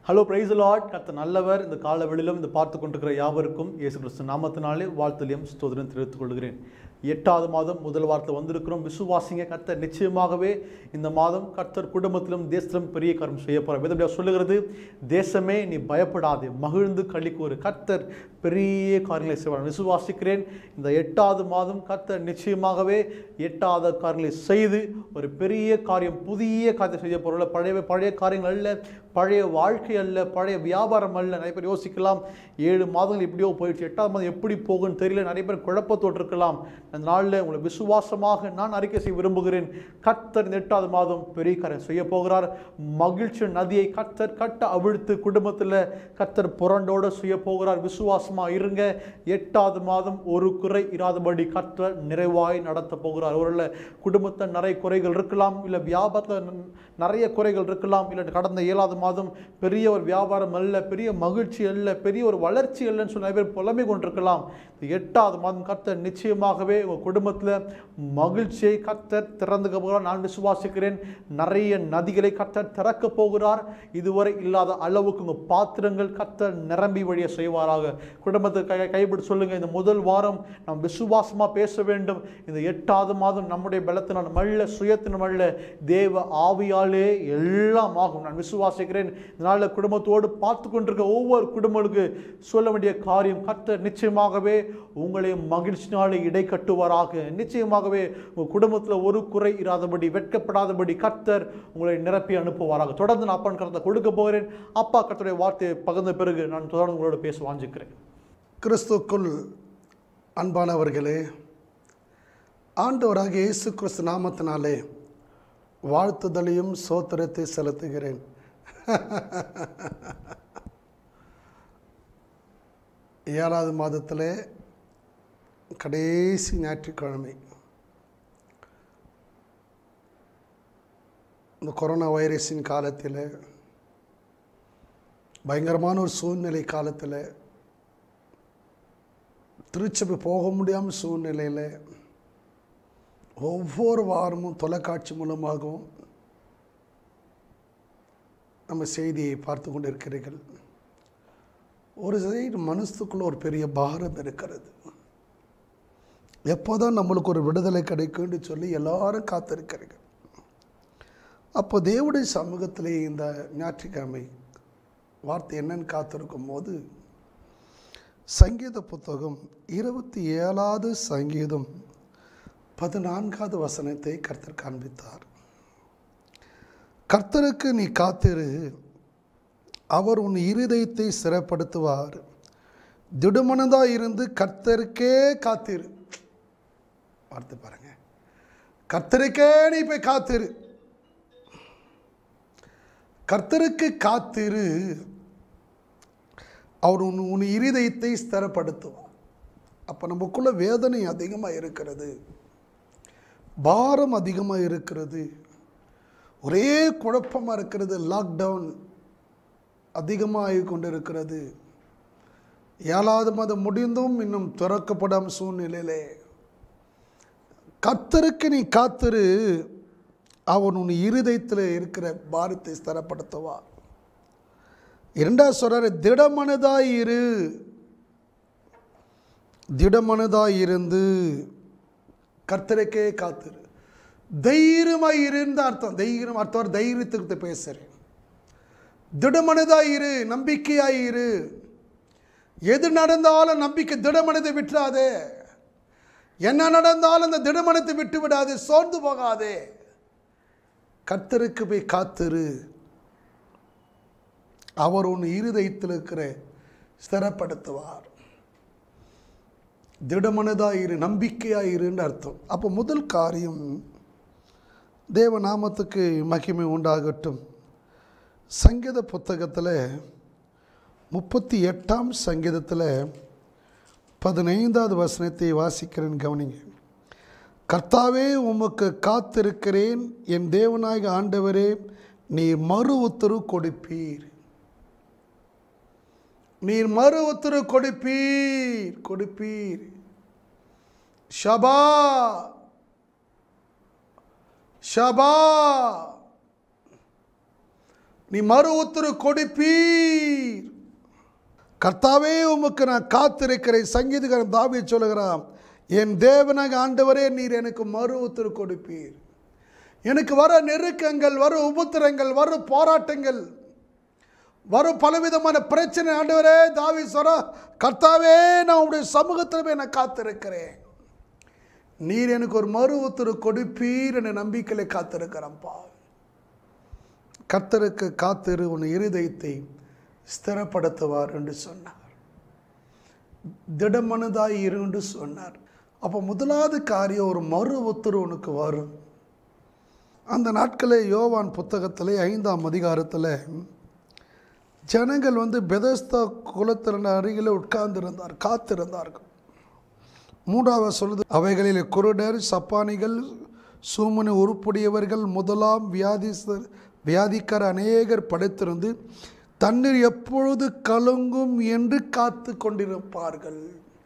Hello price Lord கர்த்தர் நல்லவர் இந்த கால வெளியிலும் இந்த பார்த்து கொண்டிருக்கிற யாவருக்கும் இயேசு கிறிஸ்து நாமத்தினாலே வாழ்த்துலையும் ஸ்தோத்திரம் தெரிவித்துக் கொள்கிறேன் எட்டாவது மாதம் முதல் வாரத்தில் வந்திருக்கிறோம் விசுவாசிங்க கர்த்தர் நிச்சயமாகவே இந்த மாதம் கர்த்தர் குடும்பத்திலும் தேசத்திலும் பெரிய காரியம் செய்ய போகிறார் வேதம் சொல்லுகிறது தேசமே நீ பயப்படாதே மகிழ்ந்து களி கூறு கர்த்தர் பெரிய காரியங்களை செய்வார் விசுவாசிக்கிறேன் இந்த எட்டாவது மாதம் கர்த்தர் நிச்சயமாகவே எட்டாவது காரியங்களை செய்து ஒரு பெரிய காரியம் புதிய காரியத்தை செய்ய போகிறோம் பழைய பழைய காரியங்கள் அல்ல பழைய வாழ்க்கை அல்ல பழைய வியாபாரம் அல்ல நிறைய பேர் யோசிக்கலாம் ஏழு மாதங்கள் எப்படியோ போயிடுச்சு எட்டாவது மாதம் எப்படி போகும்னு தெரியல நிறைய பேர் குழப்பத்தோடு இருக்கலாம் அந்த நாளில் உங்களை விசுவாசமாக நான் அறிக்கை செய்ய விரும்புகிறேன் கர்த்தர் இந்த எட்டாவது மாதம் பெரிய காரியம் செய்ய போகிறார் மகிழ்ச்சி நதியை கர்த்தர் கட்ட அவிழ்த்து குடும்பத்தில் கர்த்தர் புரண்டோட செய்ய போகிறார் விசுவாசமா இருங்க எட்டாவது மாதம் ஒரு குறை இராதபடி கர்த்தர் நிறைவாய் நடத்த போகிறார் ஒருவேளை குடும்பத்தில் நிறைய குறைகள் இருக்கலாம் இல்லை வியாபாரத்தில் நிறைய குறைகள் இருக்கலாம் இல்லை கடந்த ஏழாவது மாதம் பெரிய ஒரு வியாபாரம் அல்ல பெரிய மகிழ்ச்சி அல்ல பெரிய ஒரு வளர்ச்சி அல்லன்னு சொல்லி நிறைய பேர் புலமை கொண்டிருக்கலாம் இந்த எட்டாவது மாதம் கர்த்தர் நிச்சயமாகவே உங்கள் குடும்பத்தில் மகிழ்ச்சியை கர்த்தர் திறந்துக்க போகிறார் நான் விசுவாசிக்கிறேன் நிறைய நதிகளை கர்த்தர் திறக்க போகிறார் இதுவரை இல்லாத அளவுக்கு உங்கள் பாத்திரங்கள் கர்த்தர் நிரம்பி வழிய செய்வாராக குடும்பத்தை கை கைப்பிடி சொல்லுங்கள் இந்த முதல் வாரம் நாம் விசுவாசமாக பேச வேண்டும் இந்த எட்டாவது மாதம் நம்முடைய பலத்தினால் மல்ல சுயத்தின் மல்ல தேவ ஆவியாலே எல்லாம் ஆகும் நான் விசுவாசிக்கிறேன் இதனால் குடும்பத்தோடு பார்த்து கொண்டிருக்க ஒவ்வொரு குடும்பங்களுக்கு சொல்ல வேண்டிய காரியம் கர்த்தர் நிச்சயமாகவே உங்களை மகிழ்ச்சினாலே இடை கட்டுவாராக நிச்சயமாகவே உங்கள் குடும்பத்தில் ஒரு குறை இராதபடி வெட்கப்படாதபடி கர்த்தர் உங்களை நிரப்பி அனுப்புவாராக தொடர்ந்து நான் அப்பன் கருத்தை கொடுக்க போகிறேன் அப்பா கர்த்தருடைய வார்த்தையை பகிர்ந்த பிறகு நான் தொடர்ந்து உங்களோட பேச வாஞ்சிக்கிறேன் கிறிஸ்துக்குள் அன்பானவர்களே ஆண்டவராக இயேசு கிறிஸ்து நாமத்தினாலே வாழ்த்துதலையும் சோத்திரத்தை செலுத்துகிறேன் ஏழாவது மாதத்தில் கடைசி ஞாயிற்றுக்கிழமை இந்த கொரோனா வைரஸின் காலத்தில் பயங்கரமான ஒரு சூழ்நிலை காலத்தில் திருச்சபை போக முடியாமல் சூழ்நிலையில் ஒவ்வொரு வாரமும் தொலைக்காட்சி மூலமாகவும் நம்ம செய்தியை பார்த்து கொண்டு இருக்கிறீர்கள் ஒரு சைடு மனசுக்குள்ள ஒரு பெரிய பாரம் இருக்கிறது எப்போதான் நம்மளுக்கு ஒரு விடுதலை கிடைக்கும்னு சொல்லி எல்லாரும் காத்திருக்கிறீர்கள் அப்போ தேவடைய சமூகத்திலே இந்த ஞாயிற்றுக்கிழமை வார்த்தை என்னன்னு காத்திருக்கும் போது சங்கீத புத்தகம் இருபத்தி ஏழாவது சங்கீதம் பதினான்காவது வசனத்தை கர்த்தர் காண்பித்தார் கர்த்தருக்கு நீ காத்திரு அவர் உன் இருதயத்தை சிறப்படுத்துவார் திடுமனதாக இருந்து கர்த்தருக்கே காத்திரு வார்த்தை பாருங்க கர்த்தருக்கே நீ போய் காத்திரு கர்த்தருக்கு காத்திரு அவர் உன் உன் இருதயத்தை ஸ்திரப்படுத்துவார் அப்போ நமக்குள்ள வேதனை அதிகமாக இருக்கிறது பாரம் அதிகமாக இருக்கிறது ஒரே குழப்பமாக இருக்கிறது லாக்டவுன் அதிகமாகி கொண்டு இருக்கிறது ஏழாவது மாதம் முடிந்தும் இன்னும் திறக்கப்படாம சூழ்நிலையிலே கர்த்தருக்கு நீ காத்திரு அவன் உன் இருதயத்தில் இருக்கிற பாரத்தை ஸ்திரப்படுத்துவார் இரண்டாவது சொல்றாரு திடமனதாய் இரு திடமனதாய் இருந்து கர்த்தருக்கே காத்திரு தைரியமாய் இருந்த அர்த்தம் தைரியம் அர்த்தம் தைரியத்துக்கு பேசுகிறேன் திடமனதாய் இரு நம்பிக்கையாய் இரு எது நடந்தாலும் நம்பிக்கை திடமனதை விட்டுறாதே என்ன நடந்தாலும் அந்த திடமனத்தை விட்டு விடாதே சோர்ந்து போகாதே கர்த்தருக்கு போய் காத்திரு அவர் உன் இருதயத்தில் இருக்கிற ஸ்திரப்படுத்துவார் திடமனதாக இரு நம்பிக்கையாக இருன்னு அர்த்தம் அப்போ முதல் காரியம் தேவ நாமத்துக்கு மகிமை உண்டாகட்டும் சங்கீத புத்தகத்தில் முப்பத்தி எட்டாம் சங்கீதத்தில் பதினைந்தாவது வசனத்தை வாசிக்கிறேன் கவனிங்க கர்த்தாவே உமக்கு காத்திருக்கிறேன் என் தேவனாக ஆண்டவரே நீர் மறு உத்தரவு கொடுப்பீர் நீர் மறு உத்தரவு கொடுப்பீர் கொடுப்பீர் ஷபா ஷபா நீ மறு உத்தரவு கொடுப்பீர் கர்த்தாவே உமக்கு நான் காத்திருக்கிறேன் சங்கீதக்காரன் தாவி சொல்லுகிறான் என் தேவனாக ஆண்டவரே நீர் எனக்கு மறு உத்தரவு கொடுப்பீர் எனக்கு வர நெருக்கங்கள் வரும் உபத்திரங்கள் வரும் போராட்டங்கள் வரும் பலவிதமான பிரச்சனை ஆண்டவரே தாவி சொல்ற கர்த்தாவே நான் உங்களுடைய சமூகத்தில் போய் நான் காத்திருக்கிறேன் நீர் எனக்கு ஒரு மறு உத்தரவு கொடுப்பீர் என்ற நம்பிக்கையில காத்திருக்கிறேன்ப்பா கர்த்தருக்கு காத்திரு உன் இருதயத்தை ஸ்திரப்படுத்துவார் என்று சொன்னார் திடமனதாய் இரு என்று சொன்னார் அப்போ முதலாவது காரியம் ஒரு மறு உத்தரவு உனக்கு வரும் அந்த நாட்களில் யோவான் புத்தகத்தில் ஐந்தாம் அதிகாரத்தில் ஜனங்கள் வந்து பெதஸ்தா குலத்தின் அருகில் உட்கார்ந்திருந்தார் காத்திருந்தார்கள் மூன்றாவது சொல்லுது அவைகளில் குருடர் சப்பானிகள் சூமனி உருப்புடையவர்கள் முதலாம் வியாதிஸ்தர் வியாதிக்கார அநேகர் படைத்திருந்து தண்ணீர் எப்பொழுது கலங்கும் என்று காத்து கொண்டிருப்பார்கள்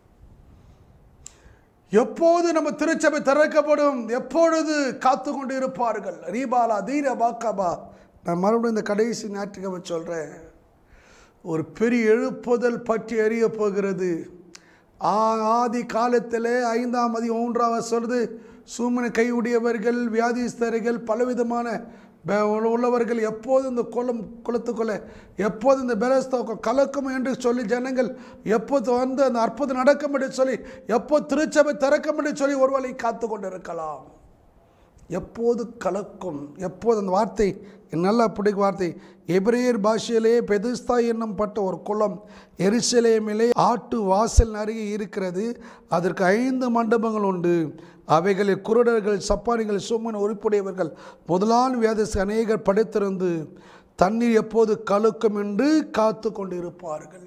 எப்போது நம்ம திருச்சபை திறக்கப்படும் எப்பொழுது காத்து கொண்டு இருப்பார்கள் ரீபாலா தீர பாக்காபா நான் மறுபடியும் இந்த கடைசி ஞாயிற்றுக்கிழமை சொல்கிறேன் ஒரு பெரிய எழுப்புதல் பற்றி எறிய போகிறது ஆ- ஆதி காலத்திலே ஐந்தாம் அதி மூன்றாவது சொல்றது சூமனை கையுடையவர்கள் வியாதிஸ்தர்கள் பலவிதமான ப- உள்ளவர்கள் எப்போது இந்த குளம் குளத்துக்குள்ளே எப்போது இந்த பெலஸ்தா கலக்கும் என்று சொல்லி ஜனங்கள் எப்போது வந்து அந்த அற்புதம் நடக்கும் என்று சொல்லி எப்போ திருச்சபை திறக்கும் என்று சொல்லி ஒருவரை காத்து கொண்டிருக்கலாம் எப்போது கலக்கும் எப்போது அந்த வார்த்தை எனக்கு நல்லா பிடிக்கும் வார்த்தை எபிரேயர் பாஷையிலே பெதுஸ்தா என்னும் பட்ட ஒரு குளம் எருசலேமிலே ஆட்டு வாசல் அருகே இருக்கிறது அதற்கு ஐந்து மண்டபங்கள் உண்டு அவைகளில் குருடர்கள் சப்பானிகள் சும்மன் உறுப்புடையவர்கள் முதலான் வியாதிஸ் அநேகர் படைத்திருந்து தண்ணீர் எப்போது கலக்கும் என்று காத்து கொண்டிருப்பார்கள்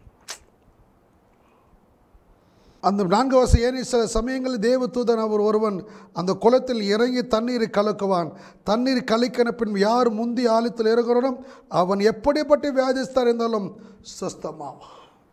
அந்த நான்கு வருஷம் ஏறி சில சமயங்களில் தேவதூதன் அவர் ஒருவன் அந்த குளத்தில் இறங்கி தண்ணீரை கலக்குவான் தண்ணீர் கலக்கின பின் யார் முந்தி ஆழத்தில் இருக்கிறோனோ அவன் எப்படிப்பட்ட வியாதிஸ்தர் இருந்தாலும் சுஸ்தமாவான்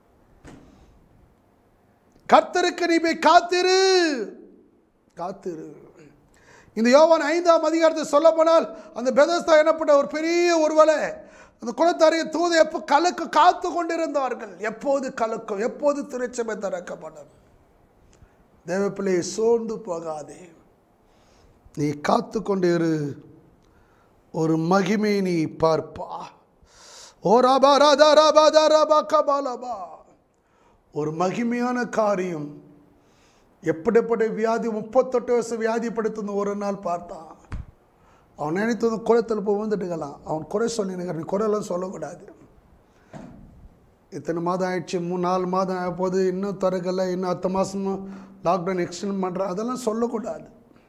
கர்த்தருக்கு நீ போய் காத்திரு காத்திரு இந்த யோவான் ஐந்தாம் அதிகாரத்தை சொல்ல போனால் அந்த பெதஸ்தா எனப்பட்ட ஒரு பெரிய ஒருவலை அந்த குளத்தருகே தூது எப்போ கலக்கு காத்து கொண்டிருந்தார்கள் எப்போது கலக்கும் எப்போது திருச்சபை திறக்கப்படும் தேவப்பிள்ளையை சோர்ந்து போகாதே நீ காத்து கொண்டிரு ஒரு மகிமை நீ பார்ப்பா ஓ ராபா ராதா ராபா தா ராபா கபாலபா ஒரு மகிமையான காரியம் எப்படிப்பட்ட வியாதி முப்பத்தெட்டு வருஷம் வியாதிப்படுத்துன்னு ஒரு நாள் பார்த்தான் அவன் நினைத்தது குளத்தில் போய் வந்துட்டுக்கலாம் அவன் குறை சொல்லினுங்க நீ குறையெல்லாம் சொல்லக்கூடாது இத்தனை மாதம் ஆயிடுச்சு மூணு நாலு மாதம் ஆக போது இன்னும் திறக்கலை இன்னும் அடுத்த மாதமும் லாக்டவுன் எக்ஸ்டெண்ட் பண்ணுறான் அதெல்லாம் சொல்லக்கூடாது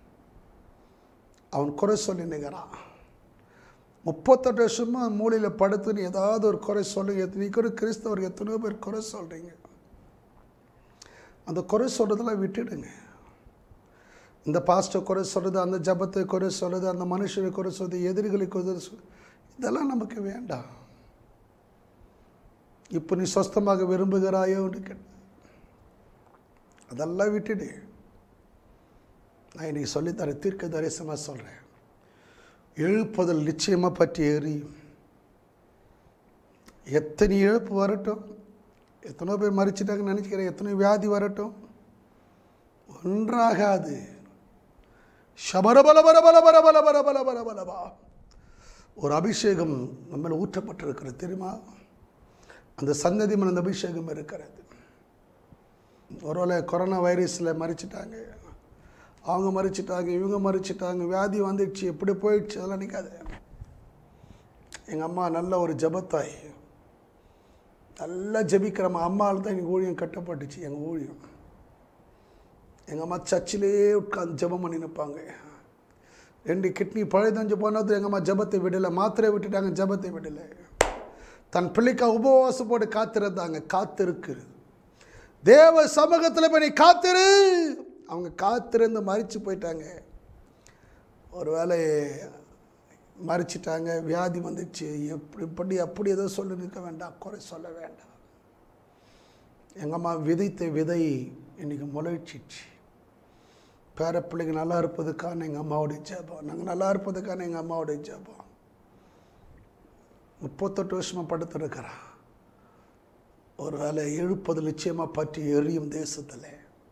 அவன் குறை சொல்லினுங்கிறான் முப்பத்தெட்டு வருஷமாக மூலையில் படுத்துன்னு ஏதாவது ஒரு குறை சொல்லுங்க எத்தனை கூட கிறிஸ்தவர் எத்தனையோ பேர் குறை சொல்கிறீங்க அந்த குறை சொல்கிறதெல்லாம் விட்டுடுங்க இந்த பாஸ்டர் குறை சொல்கிறது அந்த ஜபத்தை குறை சொல்கிறது அந்த மனுஷனை குறை சொல்றது எதிரிகளை குறை சொல் இதெல்லாம் நமக்கு வேண்டாம் இப்போ நீ சொஸ்தமாக விரும்புகிறாயோ கேட்ட அதெல்லாம் விட்டுடு நான் இன்னைக்கு சொல்லித்தர தீர்க்க தரிசனமாக சொல்கிறேன் எழுப்புதல் நிச்சயமாக பற்றி எரியும் எத்தனை இழப்பு வரட்டும் எத்தனையோ பேர் மறிச்சிட்டாங்கன்னு நினச்சிக்கிறேன் எத்தனை வியாதி வரட்டும் ஒன்றாகாது ஷபரபலபரபலபரபலபலபலபலபலபா ஒரு அபிஷேகம் நம்ம ஊற்றப்பட்டிருக்கிறது தெரியுமா அந்த சந்ததி மேல அந்த அபிஷேகம் இருக்கிறது ஒருவேளை கொரோனா வைரஸில் மறிச்சிட்டாங்க அவங்க மறிச்சிட்டாங்க இவங்க மறிச்சிட்டாங்க வியாதி வந்துடுச்சு எப்படி போயிடுச்சு அதெல்லாம் நிற்காது எங்கள் அம்மா நல்ல ஒரு ஜபத்தாய் நல்லா ஜெபிக்கிறம்மா அம்மாவில் தான் எங்கள் ஊழியம் கட்டப்பட்டுச்சு எங்கள் ஊழியம் எங்கள் அம்மா சர்ச்சிலே உட்காந்து ஜெபம் பண்ணி நிற்பாங்க ரெண்டு கிட்னி பழைதஞ்சு போனது எங்கள் அம்மா ஜெபத்தை விடலை மாத்திரை விட்டுட்டாங்க ஜெபத்தை விடலை தன் பிள்ளைக்காக உபவாசம் போட்டு காத்திருந்தாங்க காத்திருக்கு தேவ சமூகத்தில் போய் நீ காத்திரு அவங்க காத்திருந்து மறித்து போயிட்டாங்க ஒருவேளை மறிச்சிட்டாங்க வியாதி வந்துச்சு எப்படி இப்படி அப்படி ஏதோ சொல்லி நிற்க வேண்டாம் குறை சொல்ல வேண்டாம் எங்கள் அம்மா விதைத்த விதை இன்னைக்கு முளைச்சிச்சு பேர பிள்ளைங்க நல்லா இருப்பதுக்கான எங்கள் அம்மாவுடைய ஜெபம் நாங்கள் நல்லா இருப்பதுக்கான எங்கள் அம்மாவுடைய ஜெபம் முப்பத்தெட்டு வருஷமாக படுத்திருக்கிறான் ஒரு வேலை எழுப்பது நிச்சயமாக பற்றி எரியும் தேசத்தில்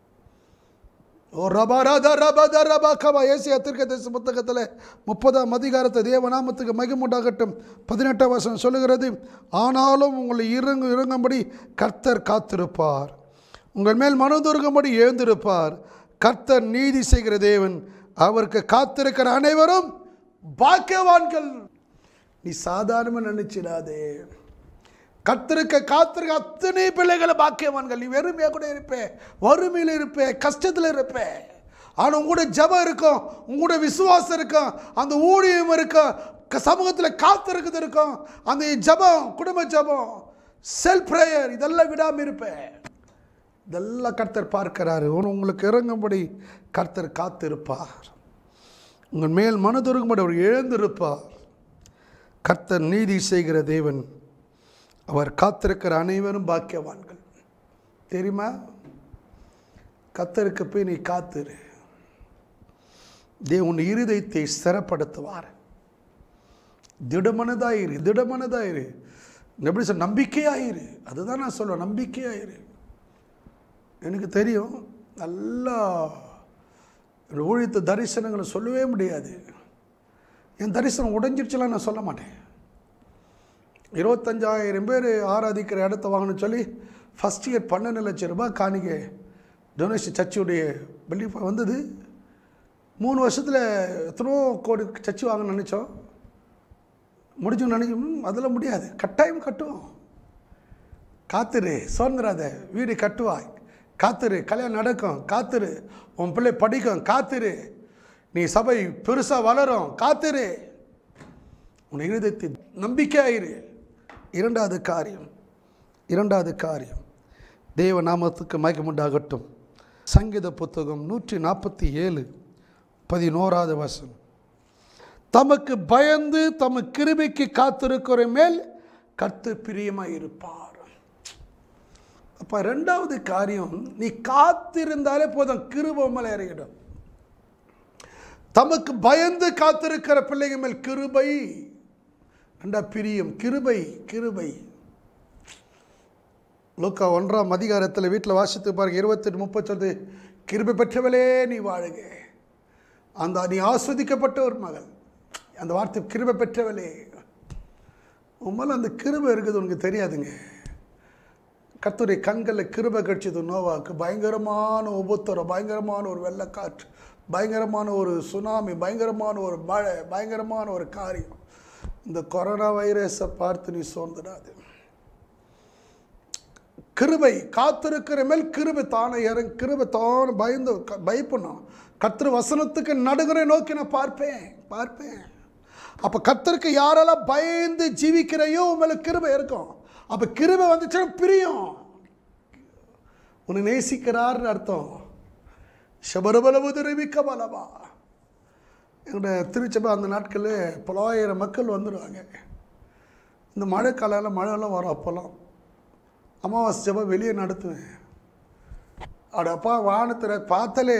ஓ ரபா ரத ரபா த ரபா கபா ஏசியா தீர்க்க தேச புத்தகத்தில் முப்பதாம் அதிகாரத்தை தேவநாமத்துக்கு மகிமுண்டாகட்டும் பதினெட்டாம் வருஷம் சொல்லுகிறது ஆனாலும் உங்களை இறங்கு இறங்கும்படி கர்த்தர் காத்திருப்பார் உங்கள் மேல் மனதுருகும்படி எழுந்திருப்பார் கர்த்தர் நீதி செய்கிற தேவன் அவருக்கு காத்திருக்கிற அனைவரும் பாக்கியவான்கள் நீ சாதாரணமாக நினைச்சிடாதே கத்திருக்க காத்திருக்க அத்தனை பிள்ளைகளை பாக்கியவான்கள் நீ வெறுமையாக கூட இருப்பே வறுமையில் இருப்பே கஷ்டத்தில் இருப்பே ஆனால் உங்களோட ஜபம் இருக்கும் உங்களோட விசுவாசம் இருக்கும் அந்த ஊழியம் இருக்கும் க- சமூகத்தில் காத்திருக்குது இருக்கும் அந்த ஜபம் குடும்ப ஜபம் செல்ஃப் ப்ரேயர் இதெல்லாம் விடாமல் இருப்பேன் இதெல்லாம் கர்த்தர் பார்க்கிறாரு உன் உங்களுக்கு இறங்கும்படி கர்த்தர் காத்திருப்பார் உங்கள் மேல் மனதுருகும்படி அவர் எழுந்திருப்பார் கர்த்தர் நீதி செய்கிற தேவன் அவர் காத்திருக்கிற அனைவரும் பாக்கியவான்கள் தெரியுமா கர்த்தருக்கு போய் நீ காத்திரு தேவன் இருதயத்தை ஸ்திரப்படுத்துவார் திடமனதாயிரு திடமனதாயிரு எப்படி சொல்ல நம்பிக்கையாயிரு அதுதான் நான் சொல்லுவேன் நம்பிக்கையாயிரு எனக்கு தெரியும் நல்லா என்னோட ஊழியத்து தரிசனங்களை சொல்லவே முடியாது என் தரிசனம் உடைஞ்சிருச்சுலாம் நான் சொல்ல மாட்டேன் இருபத்தஞ்சாயிரம் பேர் ஆராதிக்கிற இடத்த வாங்கணும்னு சொல்லி ஃபஸ்ட் இயர் பன்னெண்டு லட்சம் ரூபாய் காணிக்கை டொனேஷன் சர்ச்சுடைய பில்டிங் வந்தது மூணு வருஷத்தில் எத்தனையோ கோடி சர்ச்சு வாங்கணும்னு நினச்சோம் முடிஞ்சோம் நினைக்கணும் அதெல்லாம் முடியாது கட்டாயம் கட்டுவோம் காத்துரு சோர்ந்துடாத வீடு கட்டுவாய் காத்துரு கல்யாணம் நடக்கும் காத்துரு உன் பிள்ளை படிக்கும் காத்துரு நீ சபை பெருசாக வளரும் காத்துரு உன் இருதயத்தை நம்பிக்கையாயிரு இரண்டாவது காரியம் இரண்டாவது காரியம் தேவ நாமத்துக்கு மயக்கமுண்டாகட்டும் சங்கீத புத்தகம் நூற்றி நாற்பத்தி ஏழு பதினோராவது வசனம் தமக்கு பயந்து தம கிருபைக்கு காத்திருக்கிற மேல் கர்த்து பிரியமாக இருப்பார் அப்போ ரெண்டாவது காரியம் நீ காத்திருந்தாலே போதும் கிருபை மேலே இறங்கிடும் தமக்கு பயந்து காத்திருக்கிற பிள்ளைங்க மேல் கிருபை ரெண்டா பிரியம் கிருபை கிருபை லூக்கா ஒன்றாம் அதிகாரத்தில் வீட்டில் வாசித்து பாருங்க இருபத்தெட்டு முப்பது சொல்லுது கிருபை பெற்றவளே நீ வாழுக அந்த நீ ஆஸ்வதிக்கப்பட்ட ஒரு மகள் அந்த வார்த்தை கிருபை பெற்றவளே உண்மையில அந்த கிருபை இருக்குது உனக்கு தெரியாதுங்க கர்த்தருடைய கண்களில் கிருபை கட்சிது நோவாக்கு பயங்கரமான உபுத்தரம் பயங்கரமான ஒரு வெள்ளக்காற்று பயங்கரமான ஒரு சுனாமி பயங்கரமான ஒரு மழை பயங்கரமான ஒரு காரியம் இந்த கொரோனா வைரஸை பார்த்து நீ சோர்ந்துடாது கிருபை காத்திருக்கிற மேல் கிருபை தானே இறங்க கிருபை தானே பயந்து க- பயப்படணும் கர்த்தர் வசனத்துக்கு நடுகரை நோக்கி நான் பார்ப்பேன் பார்ப்பேன் அப்போ கர்த்தருக்கு யாரெல்லாம் பயந்து ஜீவிக்கிறையோ உன் மேலே கிருபை இருக்கும் அப்போ கிருபை வந்துச்சுன்னா பிரியும் உன்னை நேசிக்கிறார்னு அர்த்தம் சபரபலவு தெரிவிக்க பலவா எங்களோட திருச்சபை அந்த நாட்களில் பலாயிரம் மக்கள் வந்துடுவாங்க இந்த மழை காலையில் மழைலாம் வரும் அப்போல்லாம் அமாவாசை ஜெபம் வெளியே நடத்துவேன் அட அப்பா வானத்தில் பார்த்தாலே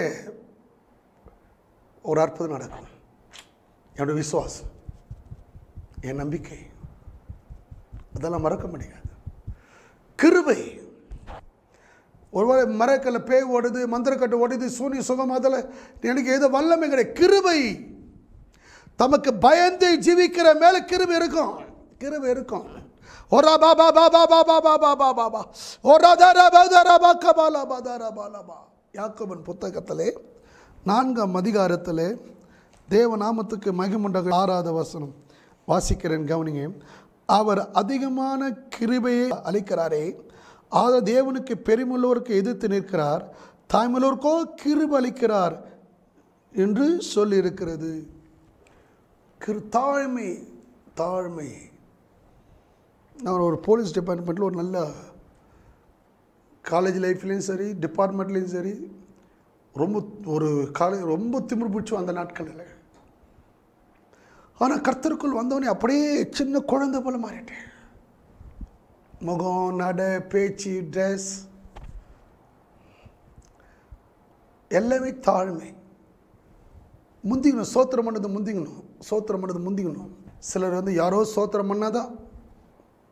ஒரு அற்புதம் நடக்கும் என்னோட விசுவாசம் என் நம்பிக்கை அதெல்லாம் மறக்க முடியாது கிருபை ஒருவேளை மரக்கல்ல பேய் ஓடுது மந்திரக்கட்டு ஓடுது சூனி சுகம் அதில் எனக்கு ஏதோ வல்லமை கிடையாது கிருபை தமக்கு பயந்து ஜீவிக்கிற மேல கிருபை இருக்கும் கிருபை இருக்கும் ஒரா பா பா பா பா பா பா பா பா பா பா பா ஒரா தரா பா தரா பா கபாலா பா தரா பாலா பா யாக்கோபன் புத்தகத்திலே நான்காம் அதிகாரத்திலே தேவநாமத்துக்கு மகிமுண்டக ஆறாவது வசனம் வாசிக்கிறேன் கவனிங்க அவர் அதிகமான கிருபையை அளிக்கிறாரே ஆத தேவனுக்கு பெருமுள்ளோருக்கு எதிர்த்து நிற்கிறார் தாய்மலோருக்கோ கிருபை அளிக்கிறார் என்று சொல்லியிருக்கிறது கிரு தாழ்மை தாழ்மை நான் ஒரு போலீஸ் டிபார்ட்மெண்ட்டில் ஒரு நல்ல காலேஜ் லைஃப்லேயும் சரி டிபார்ட்மெண்ட்லேயும் சரி ரொம்ப ஒரு காலேஜ் ரொம்ப திமிரு பிடிச்சோம் அந்த நாட்களில் ஆனால் கர்த்தருக்குள் வந்தவனே அப்படியே சின்ன குழந்தை போல மாறிட்டேன் முகம் நட பேச்சு ட்ரெஸ் எல்லாமே தாழ்மை முந்திக்கணும் சோத்திரம் பண்ணது முந்திக்கணும் சோத்திரம் பண்ணது முந்திக்கணும் சிலர் வந்து யாரோ சோத்திரம் பண்ணாதான்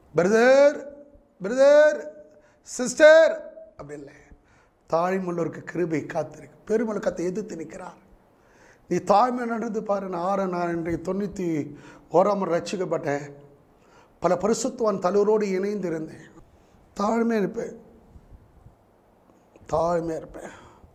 பிரதர் பிரதர் சிஸ்டர் அப்படி இல்லை தாழ்மையுள்ளவருக்கு கிருபை காத்திருக்கு பெருமளை கத்தை எதிர்த்து நிற்கிறார் நீ தாழ்மை நடந்து பாரு நான் ஆற நான் இன்றைக்கு தொண்ணூற்றி ஓராம் முறை ரட்சிக்கப்பட்டேன் பல பரிசுத்துவான் தலைவரோடு இணைந்து இருந்தேன் தாழ்மையாக இருப்பேன் தாழ்மையாக இருப்பேன்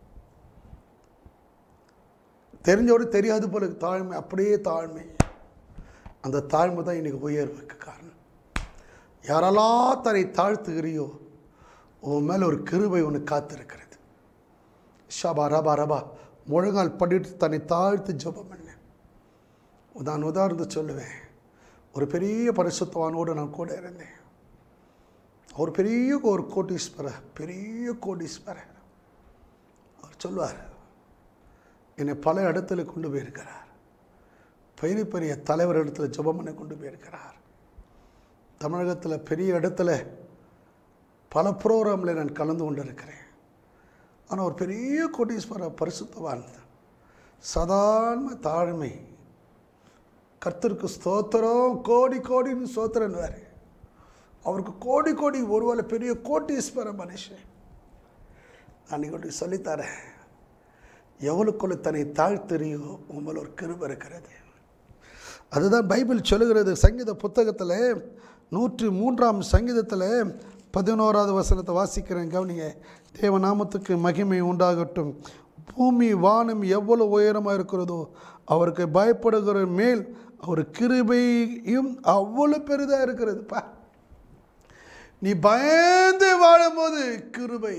தெரிஞ்சோடு தெரியாது போல தாழ்மை அப்படியே தாழ்மை அந்த தாழ்மை தான் இன்னைக்கு உயர்வுக்கு காரணம் யாரெல்லாம் தன்னை தாழ்த்துகிறியோ உன் மேலே ஒரு கிருபை ஒன்று காத்திருக்கிறது ஷபா ரபா ரபா முழங்கால் படிட்டு தன்னை தாழ்த்து ஜெபம் பண்ணேன் நான் உதாரணத்தை சொல்லுவேன் ஒரு பெரிய பரிசுத்தவானோடு நான் கூட இருந்தேன் அவர் பெரிய ஒரு கோட்டீஸ்வரர் பெரிய கோட்டீஸ்வரர் அவர் சொல்லுவார் என்னை பல இடத்துல கொண்டு போயிருக்கிறார் பெரிய பெரிய தலைவர் இடத்துல ஜெபம் பண்ண கொண்டு போயிருக்கிறார் தமிழகத்தில் பெரிய இடத்துல பல ப்ரோக்ராமில் நான் கலந்து கொண்டு இருக்கிறேன் ஆனால் ஒரு பெரிய கோட்டீஸ்வரர் பரிசுத்தவான் சாதாரண தாழ்மை கர்த்தருக்கு ஸ்தோத்திரம் கோடி கோடின்னு ஸ்தோத்திரன்வார் அவருக்கு கோடி கோடி ஒருவேளை பெரிய கோட்டீஸ்வர மனுஷன் நான் கொண்டு சொல்லித்தரேன் எவளுக்குள்ள தன்னை தாழ்த்தறியோ உங்கள் ஒரு கிருப இருக்கிறது அதுதான் பைபிள் சொல்லுகிறது சங்கீத புத்தகத்தில் நூற்றி மூன்றாம் சங்கீதத்தில் பதினோராவது வசனத்தை வாசிக்கிறேன் கவனிங்க தேவநாமத்துக்கு மகிமை உண்டாகட்டும் பூமி வானம் எவ்வளவு உயரமாக இருக்கிறதோ அவருக்கு பயப்படுகிற மேல் அவர் கிருபையும் அவ்வளோ பெரிதாக இருக்கிறது பா நீ பயந்து வாழும்போது கிருபை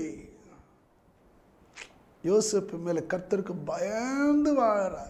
யோசிப்பு மேலே கர்த்தருக்கு பயந்து வாழறார்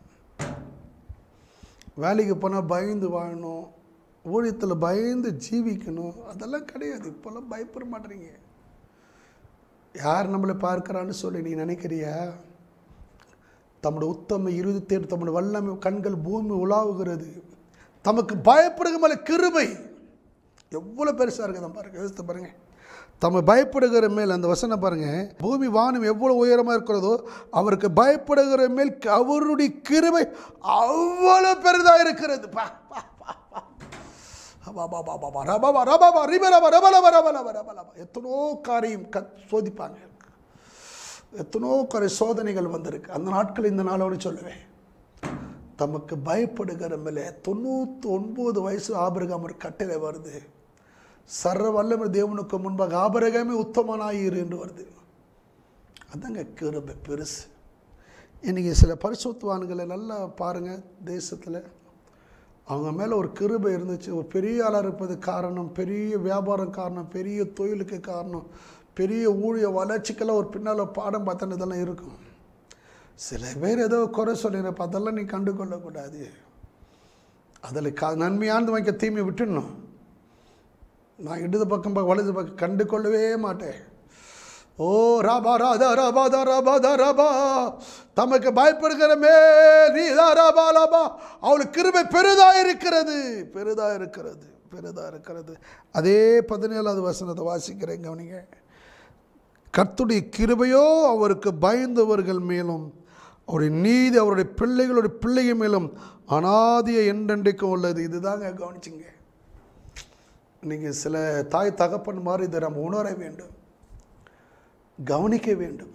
வேலைக்கு போனால் பயந்து வாழணும் ஊழியத்தில் பயந்து ஜீவிக்கணும் அதெல்லாம் கிடையாது இப்போல்லாம் பயப்பட மாட்டேறீங்க யார் நம்மளை பார்க்கறான்னு சொல்லி நீ நினைக்கிறியா தம்முடைய உத்தம இறுதி தேடு தம்முடைய வல்லமை கண்கள் பூமி உலாவுகிறது தமக்கு பயப்படுகிற மேலே கிருபை எவ்வளோ பெருசாக இருக்குது பாருங்க யோசித்து பாருங்க தம்மை பயப்படுகிற மேல் அந்த வசனம் பாருங்க பூமி வானம் எவ்வளோ உயரமாக இருக்கிறதோ அவருக்கு பயப்படுகிற மேல் அவருடைய கிருபை அவ்வளோ பெரிதாக இருக்கிறது பா பா, பா, பா. பா, பா, பா, பா, பா, ரபா, பா, ரபா, பா, ரிப, ரபா, ரபா, ரபா, ரபா, ரபா, ரபா, ரபா. எத்தனோ காரியம் க சோதிப்பாங்க எத்தனோ குறை சோதனைகள் வந்திருக்கு அந்த நாட்கள் இந்த நாளோடு சொல்லுவேன் தமக்கு பயப்படுகிற மேலே தொண்ணூற்றி ஒன்பது வயசு ஆபிரகாம் ஒரு கட்டளை வருது சர்வ வல்லமை தேவனுக்கு முன்பாக ஆபரகமே உத்தமனாயிரு என்று வருது அதாங்க கிருபை பெருசு இன்றைக்கி சில பரிசுத்துவான்களை நல்லா பாருங்கள் தேசத்தில் அவங்க மேலே ஒரு கிருபை இருந்துச்சு ஒரு பெரிய ஆளாக இருப்பது காரணம் பெரிய வியாபாரம் காரணம் பெரிய தொழிலுக்கு காரணம் பெரிய ஊழிய வளர்ச்சிக்கெல்லாம் ஒரு பின்னால் பாடம் பார்த்தன இதெல்லாம் இருக்கும் சில பேர் ஏதோ குறை சொல்லிடுறப்ப அதெல்லாம் நீ கண்டு கொள்ளக்கூடாது அதில் க நன்மையானது வாங்கிக்க தீமை விட்டுடணும் நான் இடது பக்கம் பக்கம் வலது பக்கம் கண்டு கொள்ளவே மாட்டேன் ஓ ராபா ராதா ராபா தா ராபா தா ராபா தமக்கு பயப்படுகிற மே நீதா ராபா லாபா அவளுக்கு கிருபை பெரிதா இருக்கிறது பெரிதா இருக்கிறது பெரிதா இருக்கிறது அதே பதினேழாவது வசனத்தை வாசிக்கிறேன் கவனிங்க கர்த்துடைய கிருபையோ அவருக்கு பயந்தவர்கள் மேலும் அவருடைய நீதி அவருடைய பிள்ளைகளுடைய பிள்ளைகள் மேலும் அனாதிய என்றென்றைக்கும் உள்ளது இதுதாங்க கவனிச்சிங்க இன்னைக்கு சில தாய் தகப்பன் மாதிரி இதை நம்ம உணர வேண்டும் கவனிக்க வேண்டும்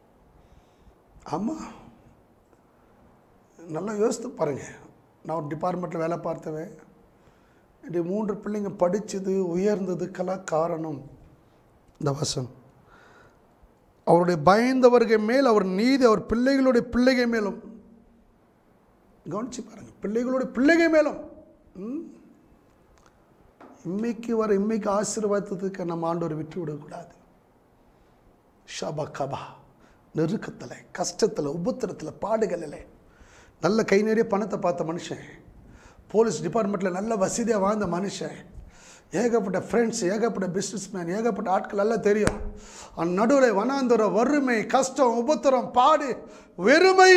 ஆமாம் நல்லா யோசித்து பாருங்கள் நான் ஒரு டிபார்ட்மெண்ட்டில் வேலை பார்த்தவன் இப்படி மூன்று பிள்ளைங்க படித்தது உயர்ந்ததுக்கெல்லாம் காரணம் இந்த வசனம் அவருடைய பயந்தவர்கள் மேல் அவர் நீதி அவர் பிள்ளைகளுடைய பிள்ளைகள் மேலும் கவனிச்சு பாருங்க பிள்ளைகளுடைய பிள்ளைகள் மேலும் ம்? இம்மைக்கு வர இம்மைக்கு ஆசீர்வாதத்துக்கு நம்ம ஆண்டவர் விட்டு விடக்கூடாது ஷபா கபா நெருக்கத்தில் கஷ்டத்தில் உபத்திரத்தில் பாடுகளில் நல்ல கை நிறைய பணத்தை பார்த்த மனுஷன் போலீஸ் டிபார்ட்மெண்ட்டில் நல்ல வசதியாக வாழ்ந்த மனுஷன் ஏகப்பட்ட ஃப்ரெண்ட்ஸ் ஏகப்பட்ட பிஸ்னஸ் மேன் ஏகப்பட்ட ஆட்கள் எல்லாம் தெரியும் அந்த நடுவில் வனாந்தரம் வறுமை கஷ்டம் உபத்திரம் பாடு வெறுமை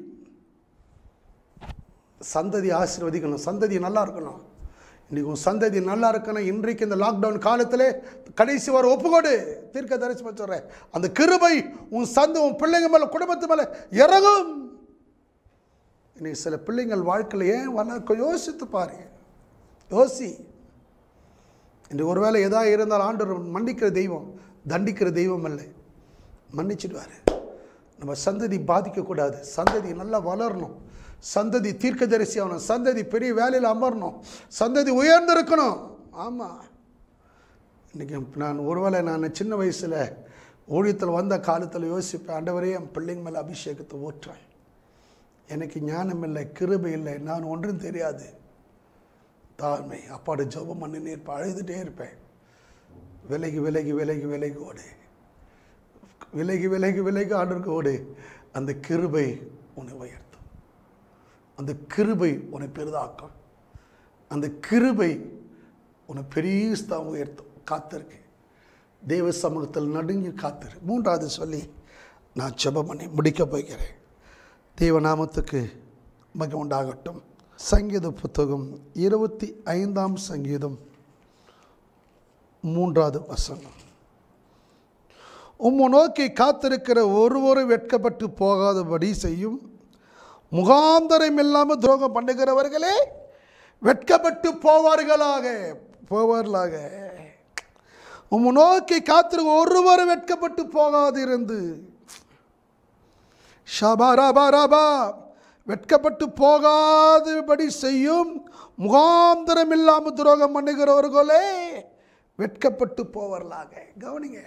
சந்ததி ஆசீர்வதிக்கணும் சந்ததி நல்லா இருக்கணும் இன்றைக்கி உன் சந்ததி நல்லா இருக்கணும் இன்றைக்கு இந்த லாக்டவுன் காலத்தில் கடைசி வர ஒப்புக்கொடு தீர்க்க தரிசனம் சொல்கிறேன் அந்த கிருபை உன் சந்த உன் பிள்ளைங்க மேலே குடும்பத்து மேலே இறங்கும் இன்னைக்கு சில பிள்ளைங்கள் வாழ்க்கையில் ஏன் வளர்க்க யோசித்து பாரு யோசி இன்று ஒருவேளை எதா இருந்தால் ஆண்டவர் மன்னிக்கிற தெய்வம் தண்டிக்கிற தெய்வம் இல்லை மன்னிச்சிடுவார் நம்ம சந்ததி பாதிக்கக்கூடாது சந்ததி நல்லா வளரணும் சந்ததி தீர்க்கதரிசி ஆகணும் சந்ததி பெரிய வேலையில் அமரணும் சந்ததி உயர்ந்திருக்கணும் ஆமாம் இன்றைக்கி நான் ஒருவேளை நான் சின்ன வயசில் ஊழியத்தில் வந்த காலத்தில் யோசிப்பேன் ஆண்டவரே என் பிள்ளைங்க மேலே அபிஷேகத்தை ஊற்றுறேன் எனக்கு ஞானம் இல்லை கிருபை இல்லை நான் ஒன்றும் தெரியாது தாழ்மை அப்பாடு ஜெபம் பண்ணினே இருப்பேன் அழுதுகிட்டே இருப்பேன் விலகி விலகி விலகி விலகி ஓடு விலகி விலகி விலகி ஆண்டருக்கு ஓடு அந்த கிருபை உன்னை உயர்த்தும் அந்த கிருபை உன்னை பெரிதாக்கும் அந்த கிருபை உன்னை பெரிய ஸ்தானம் உயர்த்தும் காத்திருக்கு தேவ சமூகத்தில் நடுங்கி காத்திரு மூன்றாவது சொல்லி நான் ஜெபம் பண்ணி முடிக்கப் போகிறேன் தேவநாமத்துக்கு மகிமை உண்டாகட்டும் சங்கீத புத்தகம் இருபத்தி ஐந்தாம் சங்கீதம் மூன்றாவது வசனம் உம்மை நோக்கி காத்திருக்கிற ஒருவரும் வெட்கப்பட்டு போகாதபடி செய்யும் முகாந்தரம் இல்லாமல் துரோகம் பண்ணுகிறவர்களே வெட்கப்பட்டு போவார்களாக போவார்களாக உம்மை நோக்கி காத்திருக்க ஒருவரும் வெட்கப்பட்டு போகாதிருந்து ஷபாராபாராபா வெட்கப்பட்டு போகாதபடி செய்யும் முகாந்திரம் இல்லாமல் துரோகம் பண்ணுகிறவர்களே வெட்கப்பட்டு போவர்களாக கவனிங்க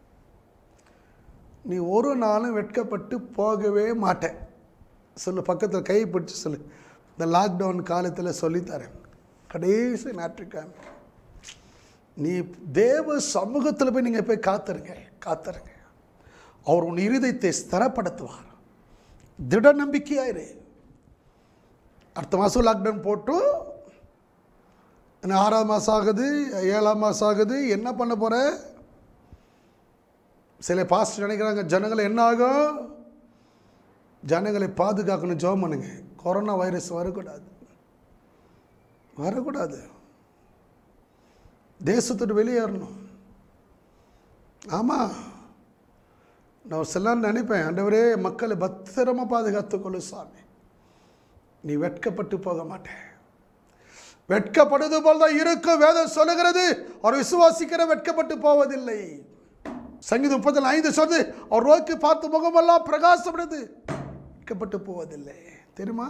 நீ ஒரு நாளும் வெட்கப்பட்டு போகவே மாட்டேன் சொல்லு பக்கத்தில் கை பிடிச்சி சொல்லு இந்த லாக்டவுன் காலத்தில் சொல்லித்தரேன் கடைசி ஞாயிற்றுக்கிழமை நீ தேவ சமூகத்தில் போய் நீங்கள் போய் காத்துருங்க காத்துருங்க அவர் உன் இருதயத்தை ஸ்திரப்படுத்துவார் திட நம்பிக்கையாயிரு அடுத்த மாதம் லாக்டவுன் போட்டு இன்னும் ஆறாம் மாதம் ஆகுது ஏழாம் மாதம் ஆகுது என்ன பண்ண போகிற சில பாஸ்ட் நினைக்கிறாங்க ஜனங்களை என்ன ஆகும் ஜனங்களை பாதுகாக்கணும் ஜெபம் பண்ணுங்க கொரோனா வைரஸ் வரக்கூடாது வரக்கூடாது தேசத்தோடு வெளியேறணும் ஆமாம் நான் சில நாள் நினைப்பேன் ஆண்டவரே மக்களை பத்திரமா பாதுகாத்துக்கொள்ளு சாமி நீ வெட்கப்பட்டு போக மாட்டேன் வெட்கப்படுவது போல் தான் இருக்கும் வேதம் சொல்லுகிறது அவர் விசுவாசிக்கிற வெட்கப்பட்டு போவதில்லை சங்கீதம் முப்பத்தில் ஐந்து சொல்லுது அவர் நோக்கி பார்த்து முகமெல்லாம் பிரகாசப்படுது வெட்கப்பட்டு போவதில்லை தெரியுமா